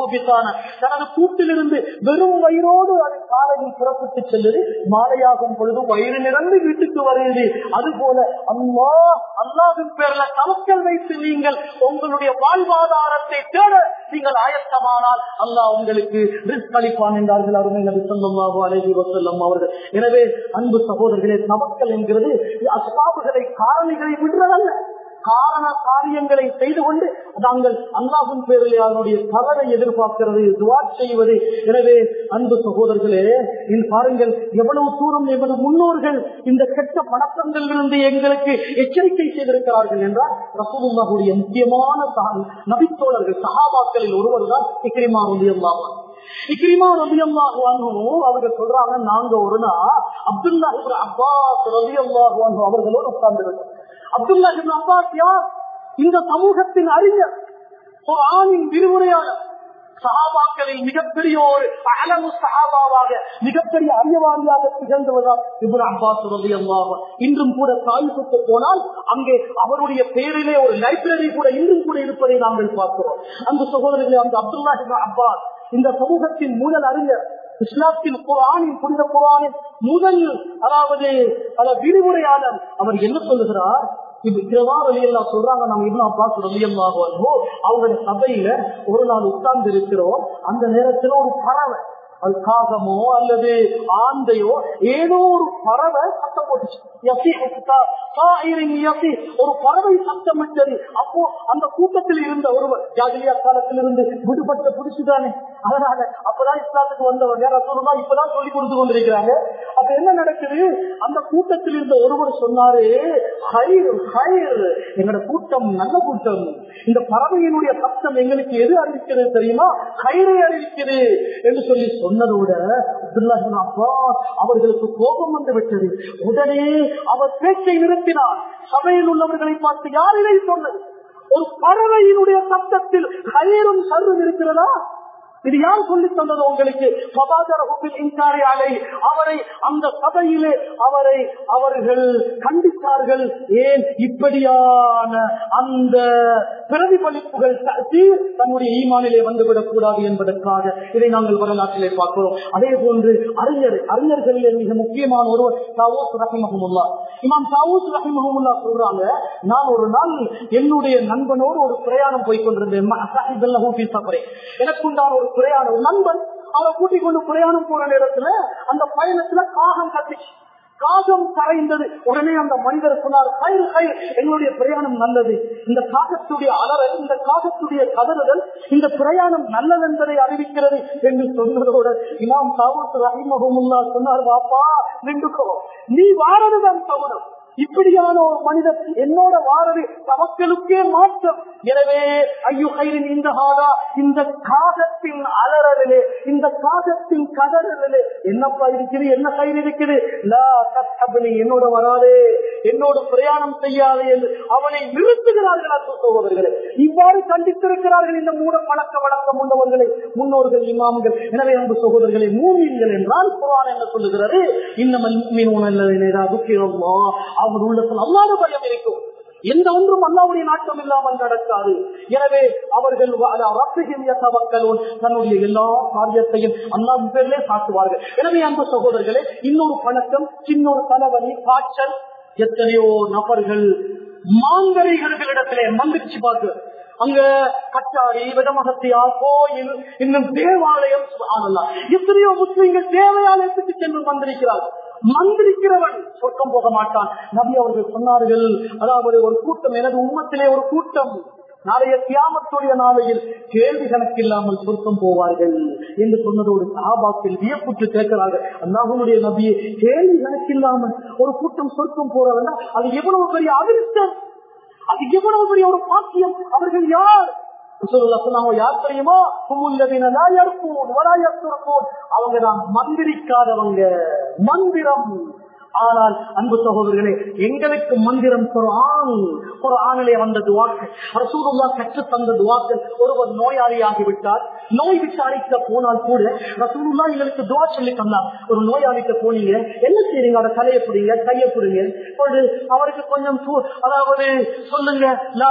தனது கூட்டிலிருந்து வெறும் வயிறோடு அது காலையில் புறப்பட்டு செல்லுது மாலையாகும் பொழுது வயிறு நிறந்து வீட்டுக்கு வருகிறது அது போல அம்மா அல்லாவின் பேர்ல தவக்கல் வைத்து நீங்கள் உங்களுடைய வாழ்வாதாரத்தை தேட நீங்கள் ஆயத்தமானால் அல்லாஹ் உங்களுக்கு ரிஸ்க் அளிப்பான் என்றார்கள் அருமை நபி சொல்லாஹு அலைஹி வசல்லம் அவர்கள் எனவே அன்பு சகோதரர்களே தவக்கல் என்கிறது அஸ்பாபுகளை காரணிகளை விடுறதல்ல காரண காரியங்களை செய்து கொண்டு நாங்கள் அல்லாஹும் பேரில் அதனுடைய பலனை எதிர்பார்க்கிறது துவா செய்வது எனவே அன்பு சகோதரர்களே இந்த பாருங்கள் எவ்வளவு தூரம் எமது முன்னோர்கள் இந்த கெட்ட பழக்கங்களிலிருந்து எங்களுக்கு எச்சரிக்கை செய்திருக்கிறார்கள் என்றால் ரசூலுல்லாஹுடைய முக்கியமான நபித்தோழர்கள் சகாபாக்களில் ஒருவர் தான் இக்ரிமா ரலியல்லாஹு இக்ரிமா ரலியல்லாஹு அன்ஹு அவர்கள் சொல்றாங்க நாங்க ஒரு நாள் அப்துல்லா இப்னு அப்பாஸ் ரலியல்லாஹு அன்ஹு அவர்களோடு உட்கார்ந்திருக்கோம் அப்துல்லா இப்னு அப்பாஸ் யார் இந்த சமூகத்தின் அறிஞர் ஒரு ஆணின் விரிவுரையாளர் சஹாபாக்களில் மிகப்பெரிய ஒரு அலமு சஹாபாவாக மிகப்பெரிய அறியவாதியாக திகழ்ந்தவர்கள் இவர் அப்பாஸ் ரலியல்லாஹு இன்றும் கூட தாய்ப்புக்கு போனால் அங்கே அவருடைய பெயரிலே ஒரு லைப்ரரி கூட இன்றும் கூட இருப்பதை நாங்கள் பார்க்கிறோம் அந்த சகோதரர்களே அந்த அப்துல்லா இப்னு அப்பாஸ் இந்த சமூகத்தின் முதல் அறிஞர் இஸ்லாத்தின் குரானின் புனித குரானின் முதல் அதாவது அத விரிவுரையாளர் அவர் என்ன சொல்லுகிறார் இது எல்லாம் சொல்றாங்க நம்ம இவ்வளவு அப்பாஸ் ரலியல்லாஹோ அவங்களுடைய சபையில ஒரு நாள் உட்கார்ந்து இருக்கிறோம் அந்த நேரத்துல ஒரு பறவை அது காகமோ அல்லது ஆந்தையோ ஏதோ ஒரு பறவை சத்தம் போட்டுச்சு ஒரு பறவை சத்தமிட்டது அப்போ அந்த கூட்டத்தில் இருந்த ஒருவர் ஜாகிலியா காலத்தில் இருந்து விடுபட்ட புடிச்சுதானே அதனால அப்பதான் இஸ்லாத்துக்கு வந்தவங்க ரசூலுமா இப்பதான் சொல்லி கொடுத்து கொண்டிருக்கிறாங்க அப்ப என்ன நடக்குது அந்த கூட்டத்தில் இருந்த ஒருவர் சொன்னாரு ஹைர் ஹைர் எங்களோட கூட்டம் நல்ல கூட்டம் இந்த பறவையினுடைய சத்தம் எங்களுக்கு எது அறிவிக்கிறது தெரியுமா ஹைரை அறிவிக்கிறது என்று சொல்லி சொன்னதோட அப்பா அவர்களுக்கு கோபம் வந்து விட்டது உடனே அவர் பேச்சை நிறுத்தினார் சபையில் உள்ளவர்களை பார்த்து யார் இதை சொன்னது ஒரு பறவையினுடைய சத்தத்தில் கயிறும் சர்வம் இருக்கிறதா இது யார் சொல்லி தந்தது உங்களுக்கு அலை அவரை அந்த சபையிலே அவரை அவர்கள் கண்டித்தார்கள் ஏன் இப்படியான அந்த பிரதிபலிப்புகள் தன்னுடைய ஈமானிலே வந்துவிடக் கூடாது என்பதற்காக இதை நாங்கள் வரலாற்றிலே பார்க்கிறோம் அதே போன்று அறிஞர் அறிஞர்களிலே மிக முக்கியமான ஒருவர் தாவூஸ் ரஹிமஹமுல்லா இமாம் தாவூஸ் ரஹிமஹமுல்லா சொல்றாங்க நான் ஒரு நாள் என்னுடைய நண்பனோடு ஒரு பிரயாணம் போய் கொண்டிருந்தேன் எனக்குண்டான ஒரு பிரயாணம் ஒரு நண்பன் அவரை கூட்டிக் கொண்டு பிரயாணம் போற நேரத்துல அந்த பயணத்துல காகம் கத்திச்சு காகம் கரைந்தது உடனே அந்த மனிதர் சொன்னார் கயிறு கயிறு எங்களுடைய பிரயாணம் நல்லது இந்த காகத்துடைய அலறல் இந்த காகத்துடைய கதறுதல் இந்த பிரயாணம் நல்லது என்பதை அறிவிக்கிறது என்று சொன்னதோடு இமாம் தாவூத் ரஹிமஹமுல்லா சொன்னார் பாப்பா நின்றுக்கோ நீ வாரதுதான் சமணம் இப்படியான ஒரு மனிதர் என்னோட வாரது தவக்கலுக்கே மாற்றம் எனவே ஐயோ கயிறின் இந்த ஹாதா இந்த காகத்தின் அலறலிலே இந்த காகத்தின் கதறலிலே என்னப்பா இருக்குது என்ன கயிறு இருக்குது என்னோட வராதே என்னோட பிரயாணம் செய்யாதே என்று அவனை நிறுத்துகிறார்கள் அன்பு சகோதரர்களே இவ்வாறு கண்டித்திருக்கிறார்கள் இந்த மூட பழக்க வழக்கம் உள்ளவர்களை முன்னோர்கள் இமாம்கள் எனவே அன்பு சகோதரர்களை மூமியங்கள் என்றால் குரான் என்ன சொல்லுகிறது இன்னமல் அவர் உள்ளத்தில் அல்லாத பயம் இருக்கும் எந்த ஒன்றும் அல்லாவுடைய நாட்டம் இல்லாமல் நடக்காது எனவே அவர்கள் தன்னுடைய எல்லா காரியத்தையும் அல்லாவின் பேரிலே சாட்டுவார்கள் எனவே அன்பு சகோதரர்களே இன்னொரு பழக்கம் சின்னொரு தலைவலி காய்ச்சல் எத்தனையோ நபர்கள் மாங்கரைகளிடத்திலே மந்திரிச்சு பார்க்க அங்க கட்டாரி விடமகத்தியா கோயில் இன்னும் தேவாலயம் எத்தனையோ முஸ்லீம்கள் தேவாலயத்துக்கு சென்று வந்திருக்கிறார்கள் மந்திரிக்கிறவன் சொர்க்கம் போக மாட்டான் நபி அவர்கள் சொன்னார்கள் அதாவது ஒரு கூட்டம் எனது உண்மத்திலே ஒரு கூட்டம் நாளைய தியாமத்துடைய நாளையில் கேள்வி கணக்கில்லாமல் சொர்க்கம் போவார்கள் என்று சொன்னதோடு சாபாத்தில் வியப்புற்று கேட்கிறார்கள் அண்ணாவுடைய நபியை கேள்வி கணக்கில்லாமல் ஒரு கூட்டம் சொர்க்கம் போறவங்க அது எவ்வளவு பெரிய அதிர்ஷ்டம் அது எவ்வளவு பெரிய ஒரு பாக்கியம் அவர்கள் யார் யார் தெரியுமா அவங்க தான் மந்திரிக்காதவங்க மந்திரம் ஆனால் அன்பு சகோதரர்களே எங்களுக்கு மந்திரம் குரான் குரானிலே வந்த துவாக்கள் ரசூலுல்லா கற்று தந்த துவாக்கள் ஒருவர் நோயாளியாகிவிட்டார் நோய் விசாரிக்க போனால் கூட ரசூலுல்லா எங்களுக்கு துவா சொல்லி தந்தார் ஒரு நோயாளிக்க போனீங்க என்ன செய்றீங்க அதை தலையை பிடிங்க கையை பிடிங்க இப்பொழுது அவருக்கு கொஞ்சம் அதாவது சொல்லுங்க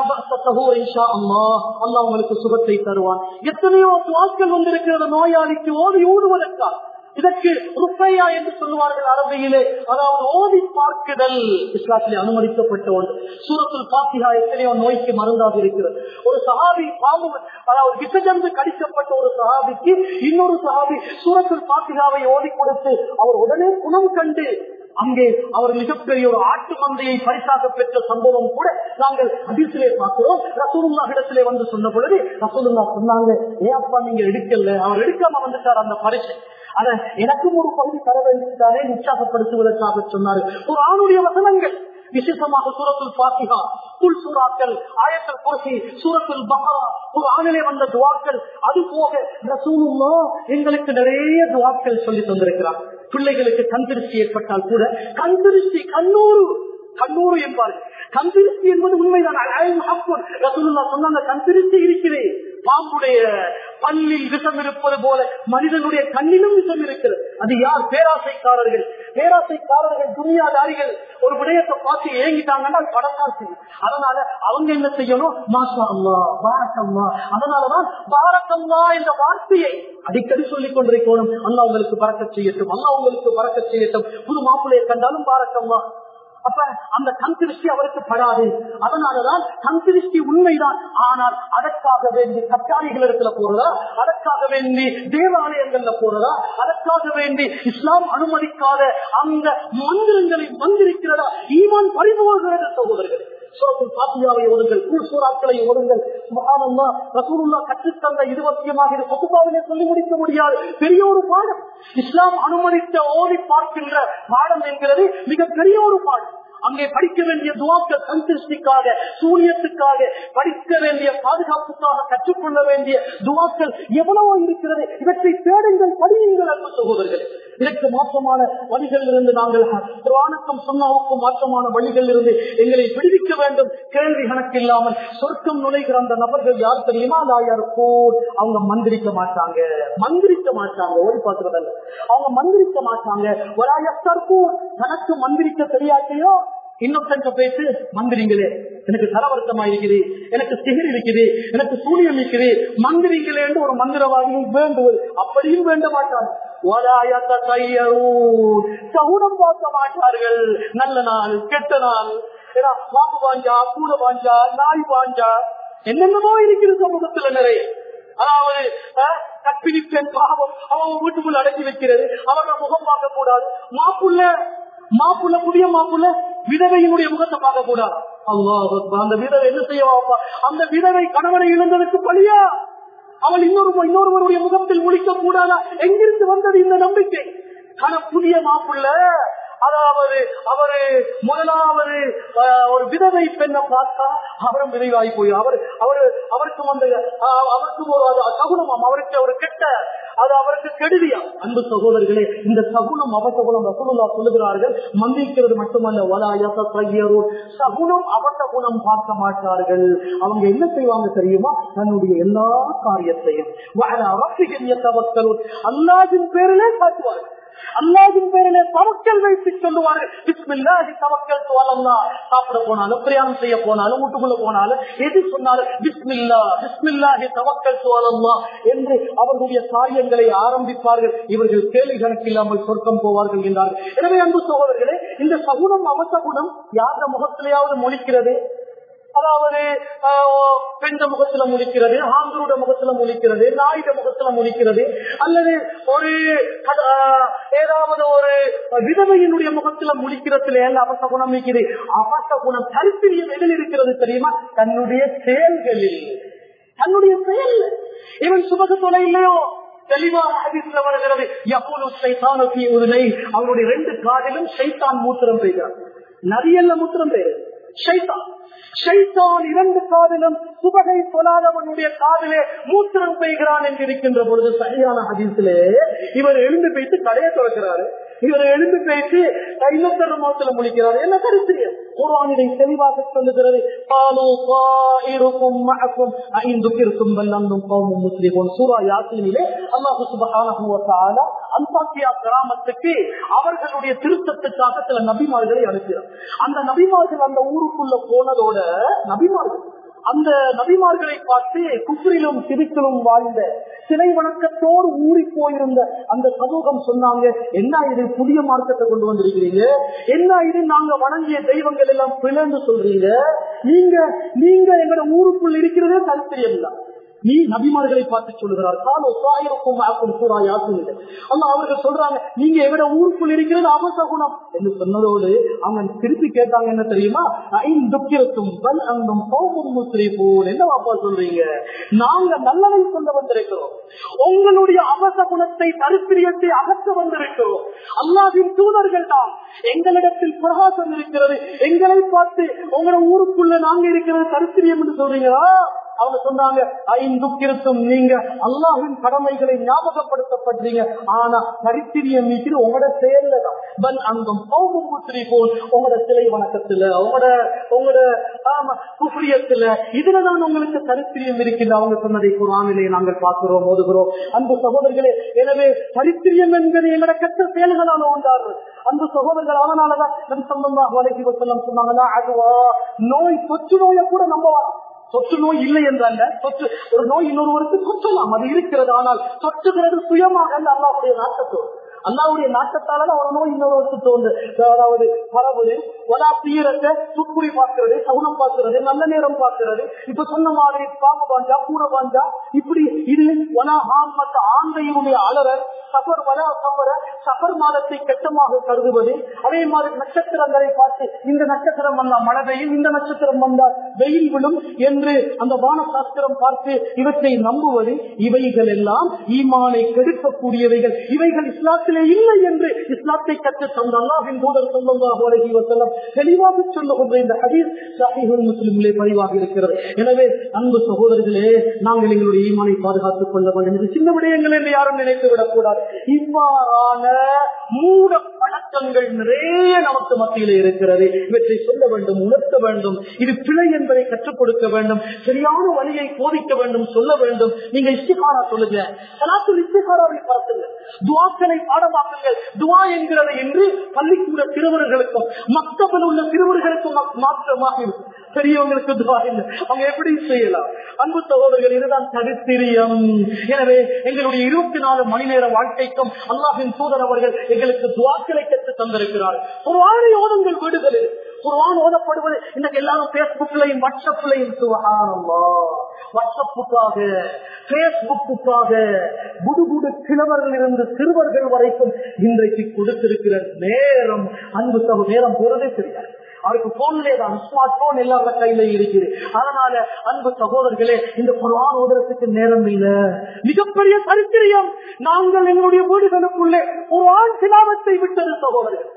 அம்மா அல்லா உங்களுக்கு சுகத்தை தருவான் எத்தனையோ துவாக்கள் வந்திருக்கிறது நோயாளிக்கு ஓடி ஊடுவதற்கா இதற்கு ருப்பையா என்று சொல்லுவார்கள் அரபியிலே அதாவது ஓதி பார்க்குதல் இஸ்லாத்திலே அனுமதிக்கப்பட்ட ஒன்று சூரத்தில் பாத்திகா எத்தனையோ நோய்க்கு மருந்தாக இருக்கிறது ஒரு சஹாபி பாம்பு அதாவது விசஜந்து கடிக்கப்பட்ட ஒரு சஹாபிக்கு இன்னொரு சஹாபி சூரத்தில் பாத்திகாவை ஓதி கொடுத்து அவர் உடனே குணம் கண்டு அங்கே அவர் மிகப்பெரிய ஒரு ஆட்டு மந்தையை பரிசாக பெற்ற சம்பவம் கூட நாங்கள் அதிர்ச்சியிலே பார்க்கிறோம் ரசூலுல்லா இடத்திலே வந்து சொன்ன பொழுது ரசூலுல்லா சொன்னாங்க ஏன் அப்பா நீங்க எடுக்கல அவர் எடுக்காம வந்துட்டார் அந்த பரிசு அத எனக்கும் ஒரு பகுதி தர வேண்டியதானே உற்சாகப்படுத்துவதற்காக சொன்னார் ஒரு ஆணுடைய வசனங்கள் விசேஷமாக சூரத்துல் பாத்திகா புல் சூறாக்கள் ஆயத்தல் குரசி சூரத்துல் பஹரா ஒரு ஆணிலே வந்த துவாக்கள் அது போக ரசூலுல்லா எங்களுக்கு நிறைய துவாக்கள் சொல்லி தந்திருக்கிறார் பிள்ளைகளுக்கு கண் திருஷ்டி ஏற்பட்டால் கூட கண் திருஷ்டி கண்ணூறு கண்ணூறு என்பார்கள் கண் திருஷ்டி என்பது உண்மைதான் சொன்னாங்க கண் திருஷ்டி இருக்கிறேன் பாம்புடைய பல்லில் விஷம் இருப்பது போல மனிதனுடைய கண்ணிலும் விஷம் இருக்கிறது அது யார் பேராசைக்காரர்கள் பேராசைக்காரர்கள் துணியாதாரிகள் ஒரு விடயத்தை பார்த்து ஏங்கிட்டாங்கன்னா படத்தான் செய்யும் அதனால அவங்க என்ன செய்யணும் மாசா அம்மா பாரக்கம்மா அதனாலதான் பாரக்கம்மா என்ற வார்த்தையை அடிக்கடி சொல்லிக் கொண்டிருக்கணும் அண்ணா உங்களுக்கு பறக்க செய்யட்டும் அண்ணா உங்களுக்கு பறக்க செய்யட்டும் புது மாப்பிள்ளையை கண்டாலும் பாரக்கம்மா அப்ப அந்த கண் திருஷ்டி அவருக்கு படாது அதனாலதான் கண் திருஷ்டி உண்மைதான் ஆனால் அதற்காக வேண்டி கட்டாளிகள் இடத்துல போறதா அதற்காக வேண்டி தேவாலயங்கள்ல போறதா அதற்காக வேண்டி இஸ்லாம் அனுமதிக்காத அந்த மந்திரங்களை வந்திருக்கிறதா ஈமான் பறிபோகிறது சகோதரர்கள் சோத்தில் பாத்தியாவை ஓடுங்கள் கூழ் சூறாக்களை ஓடுங்கள் சுகானம்மா ரசூலுல்லா கற்றுத்தந்த இது முக்கியமாக இது பொதுப்பாவிலே சொல்லி முடிக்க முடியாது பெரிய ஒரு பாடம் இஸ்லாம் அனுமதித்த ஓடி பார்க்கின்ற பாடம் என்கிறது மிக பெரிய ஒரு பாடம் அங்கே படிக்க வேண்டிய துவாக்கள் கந்திருஷ்டிக்காக சூரியத்துக்காக படிக்க வேண்டிய பாதுகாப்புக்காக கற்றுக்கொள்ள வேண்டிய துவாக்கள் எவ்வளவோ இருக்கிறது இவற்றை தேடுங்கள் படியுங்கள் அன்பு சகோதரர்கள் இதற்கு மாற்றமான வழிகளில் இருந்து நாங்கள் குரானுக்கும் சுண்ணாவுக்கும் மாற்றமான வழிகளில் இருந்து எங்களை விடுவிக்க வேண்டும் கேள்வி கணக்கு இல்லாமல் சொர்க்கம் நுழைகிற அந்த நபர்கள் யார் தெரியுமா யார் அவங்க மந்திரிக்க மாட்டாங்க மந்திரிக்க மாட்டாங்க ஓடி பார்க்கிறதல்ல அவங்க மந்திரிக்க மாட்டாங்க தனக்கு மந்திரிக்க தெரியாதையோ இன்னொருத்தங்க பேசு மந்திரிங்களே எனக்கு தரவர்த்தமா இருக்குது எனக்கு சிகிர் இருக்குது எனக்கு சூனியம் இருக்குது மந்திரிங்களே என்று ஒரு மந்திரவாதியை வேண்டுவது அப்படியும் வேண்ட மாட்டார் சகுனம் பார்க்க மாட்டார்கள் நல்ல நாள் கெட்ட நாள் பாம்பு பாஞ்சா பூனை பாஞ்சா நாய் பாஞ்சா என்னென்னமோ இருக்குது சமூகத்துல நிறைய அதாவது கற்பிணி பெண் பாவம் அவங்க வீட்டுக்குள்ள அடக்கி வைக்கிறது அவரோட முகம் பார்க்க கூடாது மாப்புள்ள மாப்புள்ள புதிய மாப்புள்ள விதவையினுடைய முகத்தை பார்க்க கூடாது அல்லாஹ் அந்த விதவை என்ன செய்ய அந்த விதவை கணவனை இழந்ததற்கு பழியா அவள் இன்னொரு இன்னொருவருடைய முகத்தில் முழிக்க கூடாதா எங்கிருந்து வந்தது இந்த நம்பிக்கை கன புதிய மாப்புள்ள அதாவது அவரு முதலாவது ஒரு விதவை பெண்ணை பார்த்தா அவரும் விரைவாகி போய் அவர் அவரு அவருக்கும் அந்த அவருக்கும் ஒரு சகுனமாம் அவருக்கு ஒரு கெட்ட அது அவருக்கு கெடுதியா அன்பு சகோதரர்களே இந்த சகுனம் அவசகுணம் ரசகுல்லா சொல்லுகிறார்கள் மந்திக்கிறது மட்டுமல்ல வலாயச சகுனம் அவசகுணம் பார்க்க மாட்டார்கள் அவங்க என்ன செய்வாங்க தெரியுமா தன்னுடைய எல்லா காரியத்தையும் அல்லாதின் பேரிலே காட்டுவார்கள் அல்லாவின் பேரிலே தவக்கல் வைத்து சொல்லுவார்கள் பிஸ்மில்லாஹி தவக்கல் தோலல்லா சாப்பிட போனாலும் பிரயாணம் செய்ய போனாலும் வீட்டுக்குள்ள போனாலும் எது சொன்னாலும் பிஸ்மில்லா பிஸ்மில்லாஹி தவக்கல் தோலல்லா என்று அவர்களுடைய காரியங்களை ஆரம்பிப்பார்கள் இவர்கள் கேள்வி கணக்கில்லாமல் சொர்க்கம் போவார்கள் என்றார்கள் எனவே அன்பு சகோதரர்களே இந்த சகுனம் அவசகுணம் யார முகத்திலேயாவது மொழிக்கிறது அதாவது பெண்ட முகத்துல முடிக்கிறது ஆண்களோட முகத்துல முடிக்கிறது நாயுட முகத்துல முடிக்கிறது அல்லது ஒரு ஏதாவது ஒரு விதவையினுடைய முகத்துல முடிக்கிறதுல அவச குணம் இருக்கிறது அவச குணம் தரித்திரியம் எதில் இருக்கிறது தெரியுமா தன்னுடைய செயல்களில் தன்னுடைய செயல் இவன் சுபக தொலை இல்லையோ தெளிவாக ஹதீஸ்ல வருகிறது எப்போது சைத்தான உதனை அவருடைய ரெண்டு காதிலும் சைத்தான் மூத்திரம் பெய்கிறார் நரியல்ல மூத்திரம் பெய்கிறது சைத்தான் ஷைத்தான் இரண்டு காதிலும் சுபகை சொல்லாதவனுடைய காதிலே மூத்திரம் பெய்கிறான் என்று இருக்கின்ற பொழுது சரியான ஹதீசிலே இவர் எழுந்து போயிட்டு கடையை திறக்கிறாரு இவர் எழுந்து போயிட்டு இன்னொரு மாசத்துல முடிக்கிறார் என்ன கருத்திரியம் குரான் இதை தெளிவாக சொல்லுகிறது பாலோ இருக்கும் மகக்கும் ஐந்துக்கிற்கும் வல்லந்தும் கௌமும் முஸ்லிமும் சூரா யாத்தினிலே அல்லாஹு சுபஹான அந்தாக்கியா கிராமத்துக்கு அவர்களுடைய திருத்தத்துக்காக சில நபிமார்களை அனுப்பினார் அந்த நபிமார்கள் அந்த ஊருக்குள்ள போனதோட நபிமார்கள் அந்த நபிமார்களை பார்த்து குஃப்ரிலும் சிரிக்கிலும் வாழ்ந்த சிலை வணக்கத்தோடு ஊறி போயிருந்த அந்த சமூகம் சொன்னாங்க என்ன இது புதிய மார்க்கத்தை கொண்டு வந்திருக்கிறீங்க என்ன இது நாங்க வணங்கிய தெய்வங்கள் எல்லாம் பிளந்து சொல்றீங்க நீங்க நீங்க எங்களோட ஊருக்குள் இருக்கிறதே சரித்திரியம் தான் நீ நபிமார்களை பார்த்து சொல்லுகிறார் காலோ சாயிருக்கும் ஆக்கும் சூறா யாசுங்க அல்ல அவர்கள் சொல்றாங்க நீங்க எங்கட ஊருக்குள் இருக்கிறது அவசகுணம் என்று சொன்னதோடு அவங்க திருப்பி கேட்டாங்க என்ன தெரியுமா துக்கிரத்தும் பல் அங்கும் கோபம் முஸ்ரீபூன் என்ன வாப்பா சொல்றீங்க நாங்க நல்லதை சொல்ல வந்திருக்கிறோம் உங்களுடைய அவசகுணத்தை தரித்திரியத்தை அகற்ற வந்திருக்கிறோம் அல்லாவின் தூதர்கள் தான் எங்களிடத்தில் பிரகாசம் இருக்கிறது எங்களை பார்த்து உங்களோட ஊருக்குள்ள நாங்க இருக்கிறது தரித்திரியம் என்று சொல்றீங்களா அவங்க சொன்னாங்க ஐந்துக்கிருத்தும் நீங்க அல்லாஹின் கடமைகளை ஞாபகப்படுத்தப்படுறீங்க ஆனா சரித்திரியம் மீட்டு உங்களோட செயல்ல தான் பல் அங்கும் பௌமும் புத்திரி போல் உங்களோட சிலை வணக்கத்துல உங்களோட உங்களோட ஆமா குஃபியத்துல இதுலதான் உங்களுக்கு சரித்திரியம் இருக்கின்ற அவங்க சொன்னதை குரானிலே நாங்கள் பார்க்கிறோம் ஓதுகிறோம் அன்பு சகோதரர்களே எனவே சரித்திரியம் என்பது எங்களோட கெட்ட செயல்களான ஒன்றாரு அன்பு சகோதரர்கள் அதனாலதான் நம் சம்பந்தமாக வலைக்கு சொன்னாங்கன்னா அதுவா நோய் தொற்று நோயை கூட நம்பலாம் தொற்று நோய் இல்லை என்றல்ல தொற்று ஒரு நோய் இன்னொருவருக்கு தொற்றலாம் அது இருக்கிறது ஆனால் தொற்றுகிறது சுயமாக அல்ல அல்லாவுடைய நாட்டத்தோடு அல்லாவுடைய நாட்டத்தால ஒரு நோய் இன்னொருவருக்கு தோன்று அதாவது பரவுது ஒலா தீரத்தை துப்புரி பார்க்கிறது சகுனம் பார்க்கிறது நல்ல நேரம் பார்க்கிறது இப்ப சொன்ன மாதிரி பாம்பு பாஞ்சா பூனை பாஞ்சா இப்படி இது ஒலா ஆண்மத்த ஆண்டையினுடைய அலறல் சபர் வர சபர சபர் மாதத்தை கெட்டமாக கருதுவது அதே மாதிரி நட்சத்திரங்களை பார்த்து இந்த நட்சத்திரம் வந்தால் மழை பெய்யும் இந்த நட்சத்திரம் வந்தால் வெயில் விழும் என்று அந்த வான சாஸ்திரம் பார்த்து இவற்றை நம்புவது இவைகள் எல்லாம் ஈமானை கெடுக்கக்கூடியவைகள் இவைகள் இஸ்லாத்திலே இல்லை என்று இஸ்லாத்தை கற்று தந்த அல்லாஹின் தூதர் சொல்லமாக உலகி வசல்லம் தெளிவாக சொல்லுகின்ற இந்த ஹதீஸ் சஹீஹுல் முஸ்லிமிலே பதிவாக இருக்கிறது எனவே அன்பு சகோதரர்களே நாங்கள் எங்களுடைய ஈமானை பாதுகாத்துக் கொள்ள வேண்டும் இது சின்ன விடயங்கள் என்று யாரும் நினைத்து விடக்கூடாது இவ்வாறான மூட பழக்கங்கள் நிறைய நமக்கு மத்தியிலே இருக்கிறது இவற்றை சொல்ல வேண்டும் உணர்த்த வேண்டும் இது பிழை என்பதை கற்றுக் கொடுக்க வேண்டும் சரியான வழியை போதிக்க வேண்டும் சொல்ல வேண்டும் நீங்க இஸ்திகாரா சொல்லுங்க சலாத்துல் இஸ்திகாராவை பார்த்துங்க துவாக்களை பாடமாக்குங்கள் துவா என்கிறது என்று பள்ளிக்கூட சிறுவர்களுக்கும் மக்தபில் உள்ள சிறுவர்களுக்கும் மாற்றமாக இருக்கும் பெரியவங்களுக்கு துவா இல்லை அவங்க எப்படி செய்யலாம் அன்பு சகோதரர்கள் இதுதான் தரித்திரியம் எனவே எங்களுடைய இருபத்தி நாலு மணி நேர வாழ்க்கைக்கும் அல்லாஹின் தூதர் அவர்கள் எங்களுக்கு துவாக்களை கற்று தந்திருக்கிறார் ஒரு வாழை ஓதங்கள் வீடுகளில் குர்ஆன் ஓதப்படுவது இன்னைக்கு எல்லாரும் பேஸ்புக்லையும் வாட்ஸ்அப்லையும் சுகானம்மா வாட்ஸ்அப்புக்காக பேஸ்புக்குக்காக குடுகுடு கிழவர்கள் இருந்து சிறுவர்கள் வரைக்கும் இன்றைக்கு கொடுத்திருக்கிற நேரம் அன்பு சகு நேரம் போறதே தெரியாது அவருக்கு போன்லே தான் ஸ்மார்ட் போன் எல்லார கையில இருக்குது அதனால அன்பு சகோதரர்களே இந்த குரான் ஓதுறதுக்கு நேரம் இல்ல மிகப்பெரிய சரித்திரியம் நாங்கள் எங்களுடைய வீடுகளுக்குள்ளே ஒரு ஆண் சிலாவத்தை விட்டது சகோதரர்கள்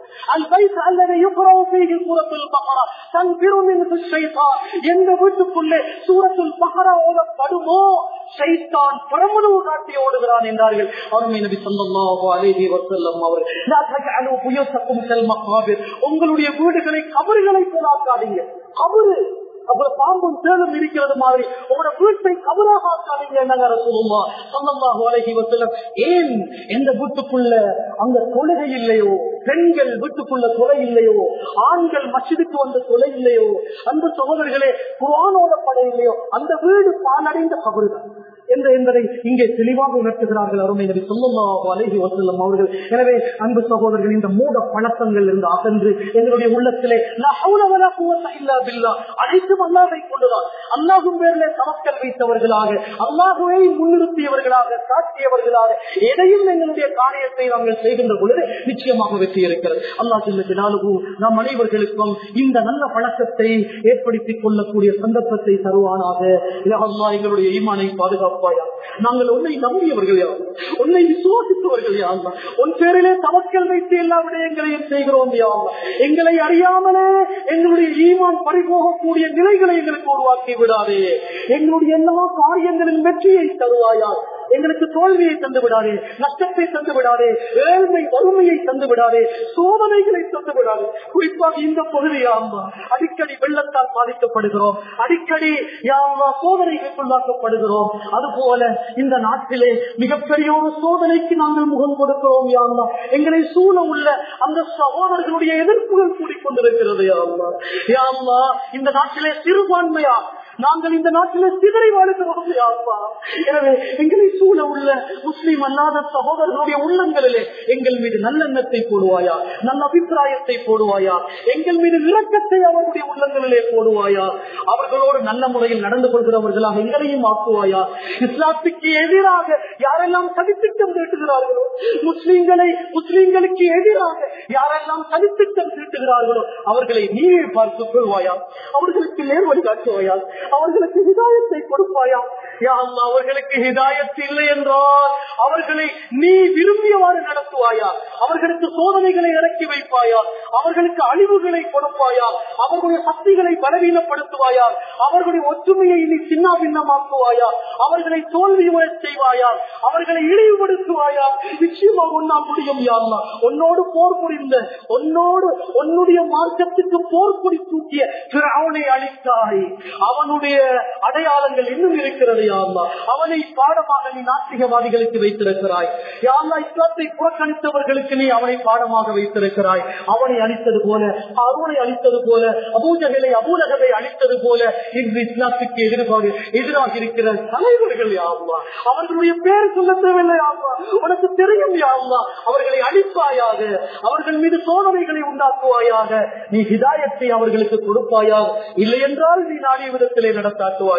எந்த வீட்டுக்குள்ளே சூரத்துல் பகரா ஓதப்படுமோ சைத்தான் பரமனவு காட்டி ஓடுகிறான் என்றார்கள் அருமை நபி சொல்லல்லாஹு அலைஹி வஸல்லம் அவர்கள் லா தஜஅலு புயூத்தக்கும் கல் மகாபிர் உங்களுடைய வீடுகளை கபறுகளை போலாக்காதீங்க கபறு அப்புறம் பாம்பும் தேடும் இருக்கிறது மாதிரி உங்களோட வீட்டை கபராக ஆக்காதீங்க என்னங்க ரசூலுல்லா ஸல்லல்லாஹு அலைஹி வஸல்லம் ஏன் எந்த வீட்டுக்குள்ள அங்க தொழுகை இல்லையோ பெண்கள் வீட்டுக்குள்ள தொலை இல்லையோ ஆண்கள் மசிதுக்கு வந்த தொலை இல்லையோ அந்த சகோதரர்களே குரானோதப்பட இல்லையோ அந்த வீடு பாலடைந்த கபறுதான் என்று என்பதை இங்கே தெளிவாக உணர்த்துகிறார்கள் அருமை நபி சொல்லல்லாஹு அலைஹி வஸல்லம் அவர்கள் எனவே அன்பு சகோதரர்கள் இந்த மூட பழக்கங்கள் இருந்து அகன்று எங்களுடைய உள்ளத்திலே லா ஹவுல வலா குவத்த இல்லா பில்லா அனைத்தும் அல்லாஹை கொண்டுதான் அல்லாஹும் பேரிலே தவக்கல் வைத்தவர்களாக அல்லாஹுவை முன்னிறுத்தியவர்களாக காட்டியவர்களாக எதையும் எங்களுடைய காரியத்தை நாங்கள் செய்கின்ற பொழுது நிச்சயமாக வெற்றி இருக்கிறது அல்லாஹ் ஜில்லாலுகு நம் அனைவர்களுக்கும் இந்த நல்ல பழக்கத்தை ஏற்படுத்திக் கொள்ளக்கூடிய சந்தர்ப்பத்தை தருவானாக யா அல்லாஹ் எங்களுடைய ஈமானை பாதுகாப்பாயா நாங்கள் உன்னை நம்பியவர்கள் யார் உன்னை விசுவாசித்தவர்கள் யார் உன் பேரிலே தவக்கல் வைத்து எல்லா விடயங்களையும் செய்கிறோம் யார் எங்களை அறியாமலே எங்களுடைய ஈமான் பறிபோகக்கூடிய நிலைகளை எங்களுக்கு உருவாக்கி விடாதே எங்களுடைய எல்லா காரியங்களின் வெற்றியை தருவாயா எங்களுக்கு தோல்வியை தந்து விடாதே நஷ்டத்தை தந்து விடாதே ஏழ்மை வறுமையை தந்து விடாதே சோதனைகளை தந்து விடாதே குறிப்பாக இந்த பகுதி ஆமா அடிக்கடி வெள்ளத்தால் பாதிக்கப்படுகிறோம் அடிக்கடி யாவா சோதனைகளுக்குள்ளாக்கப்படுகிறோம் அதுபோல இந்த நாட்டிலே மிகப்பெரிய ஒரு சோதனைக்கு நாங்கள் முகம் கொடுக்கிறோம் யாருமா எங்களை சூழ உள்ள அந்த சகோதரர்களுடைய எதிர்ப்புகள் கூடிக்கொண்டிருக்கிறது யாருமா யாருமா இந்த நாட்டிலே சிறுபான்மையா நாங்கள் இந்த நாட்டிலே சிதறி வாழ்கிறோம் யாருமா எனவே எங்களை சூழ உள்ள முஸ்லீம் அல்லாத சகோதரர்களுடைய உள்ளங்களிலே எங்கள் மீது நல்லெண்ணத்தை போடுவாயா நல்ல அபிப்பிராயத்தை போடுவாயா எங்கள் மீது இரக்கத்தை அவருடைய உள்ளங்களிலே போடுவாயா அவர்களோடு நல்ல முறையில் நடந்து கொள்கிறவர்களாக எங்களையும் ஆக்குவாயா இஸ்லாத்துக்கு எதிராக யாரெல்லாம் சதித்திட்டம் தீட்டுகிறார்களோ முஸ்லீம்களை முஸ்லீம்களுக்கு எதிராக யாரெல்லாம் சதித்திட்டம் தீட்டுகிறார்களோ அவர்களை நீயே பார்த்துக் கொள்வாயா அவர்களுக்கு நேர் வழி காட்டுவாயா அவர்களுக்கு ஹிதாயத்தை கொடுப்பாயா யா அல்லாஹ், அவர்களுக்கு ஹிதாயத் இல்லை என்றால் அவர்களை நீ விரும்பியவாறு நடத்துவாயா அவர்களுக்கு சோதனைகளை இறக்கி வைப்பாயா அவர்களுக்கு அழிவுகளை கொடுப்பாயா அவர்களுடைய சக்திகளை பலவீனப்படுத்துவாயா அவர்களுடைய ஒற்றுமையை நீ சின்ன பின்னமாக்குவாயா அவர்களை தோல்வி செய்வாயா அவர்களை இழிவுபடுத்துவாயா நிச்சயமாக உன்னால் முடியும் யாருமா உன்னோடு போர் புரிந்த உன்னோடு உன்னுடைய மார்க்கத்துக்கு போர் புரி தூக்கிய அவனை அழித்தாய் அவனுடைய அடையாளங்கள் இன்னும் இருக்கிறது யாருமா அவனை பாடமாக நீ நாத்திகவாதிகளுக்கு வைத்திருக்கிறாய் யாருமா இஸ்லாத்தை புறக்கணித்தவர்களுக்கு நீ அவனை பாடமாக வைத்திருக்கிறாய் அவனை அழித்தது போல அருணை அழித்தது போல அபூஜகளை அபூலகவை அழித்தது போல இன்று இஸ்லாத்துக்கு எதிர்பாக எதிராக இருக்கிற தலைவர்கள் யாருமா அவர்களுடைய பேர் சொல்ல தேவையில்லை யாருமா உனக்கு தெரியும் யாருமா அவர்களை அழிப்பாயாக அவர்கள் மீது சோதனைகளை உண்டாக்குவாயாக நீ ஹிதாயத்தை அவர்களுக்கு கொடுப்பாயா இல்லை என்றால் நீ நாடிய விதத்திலே நடத்தாட்டுவாயா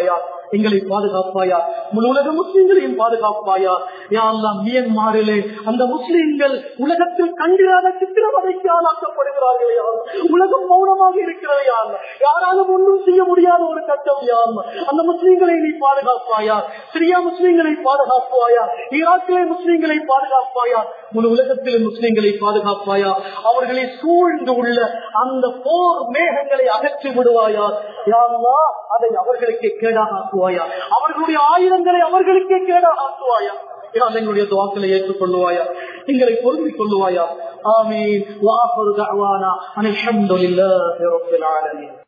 எங்களை பாதுகாப்பாயா முழு உலக முஸ்லிம்களையும் பாதுகாப்பாயா யாரெல்லாம் மியன்மாரிலே அந்த முஸ்லிம்கள் உலகத்தில் கண்டிராத சித்திரவதைக்கு ஆளாக்கப்படுகிறார்கள் யார் உலகம் மௌனமாக இருக்கிறது யார் யாராலும் ஒன்றும் செய்ய முடியாத ஒரு கட்டம் யார் அந்த முஸ்லிம்களை நீ பாதுகாப்பாயா சிரியா முஸ்லிம்களை பாதுகாப்பாயா ஈராக்கிலே முஸ்லிம்களை பாதுகாப்பாயா முழு உலகத்தில் முஸ்லிம்களை பாதுகாப்பாயா அவர்களை சூழ்ந்து உள்ள அந்த போர் மேகங்களை அகற்றி விடுவாயா யாருலா அதை அவர்களுக்கு கேடாக ஆக்குவாயா அவர்களுடைய ஆயுதங்களை அவர்களுக்கே கேடாக ஆக்குவாயா யார் எங்களுடைய துவாக்களை ஏற்றுக்கொள்ளுவாயா எங்களை பொருந்திக் கொள்ளுவாயா ஆமீன் வாஹரு தஅவானா அனில் ஹம்துலில்லாஹி ரப்பில் ஆலமீன்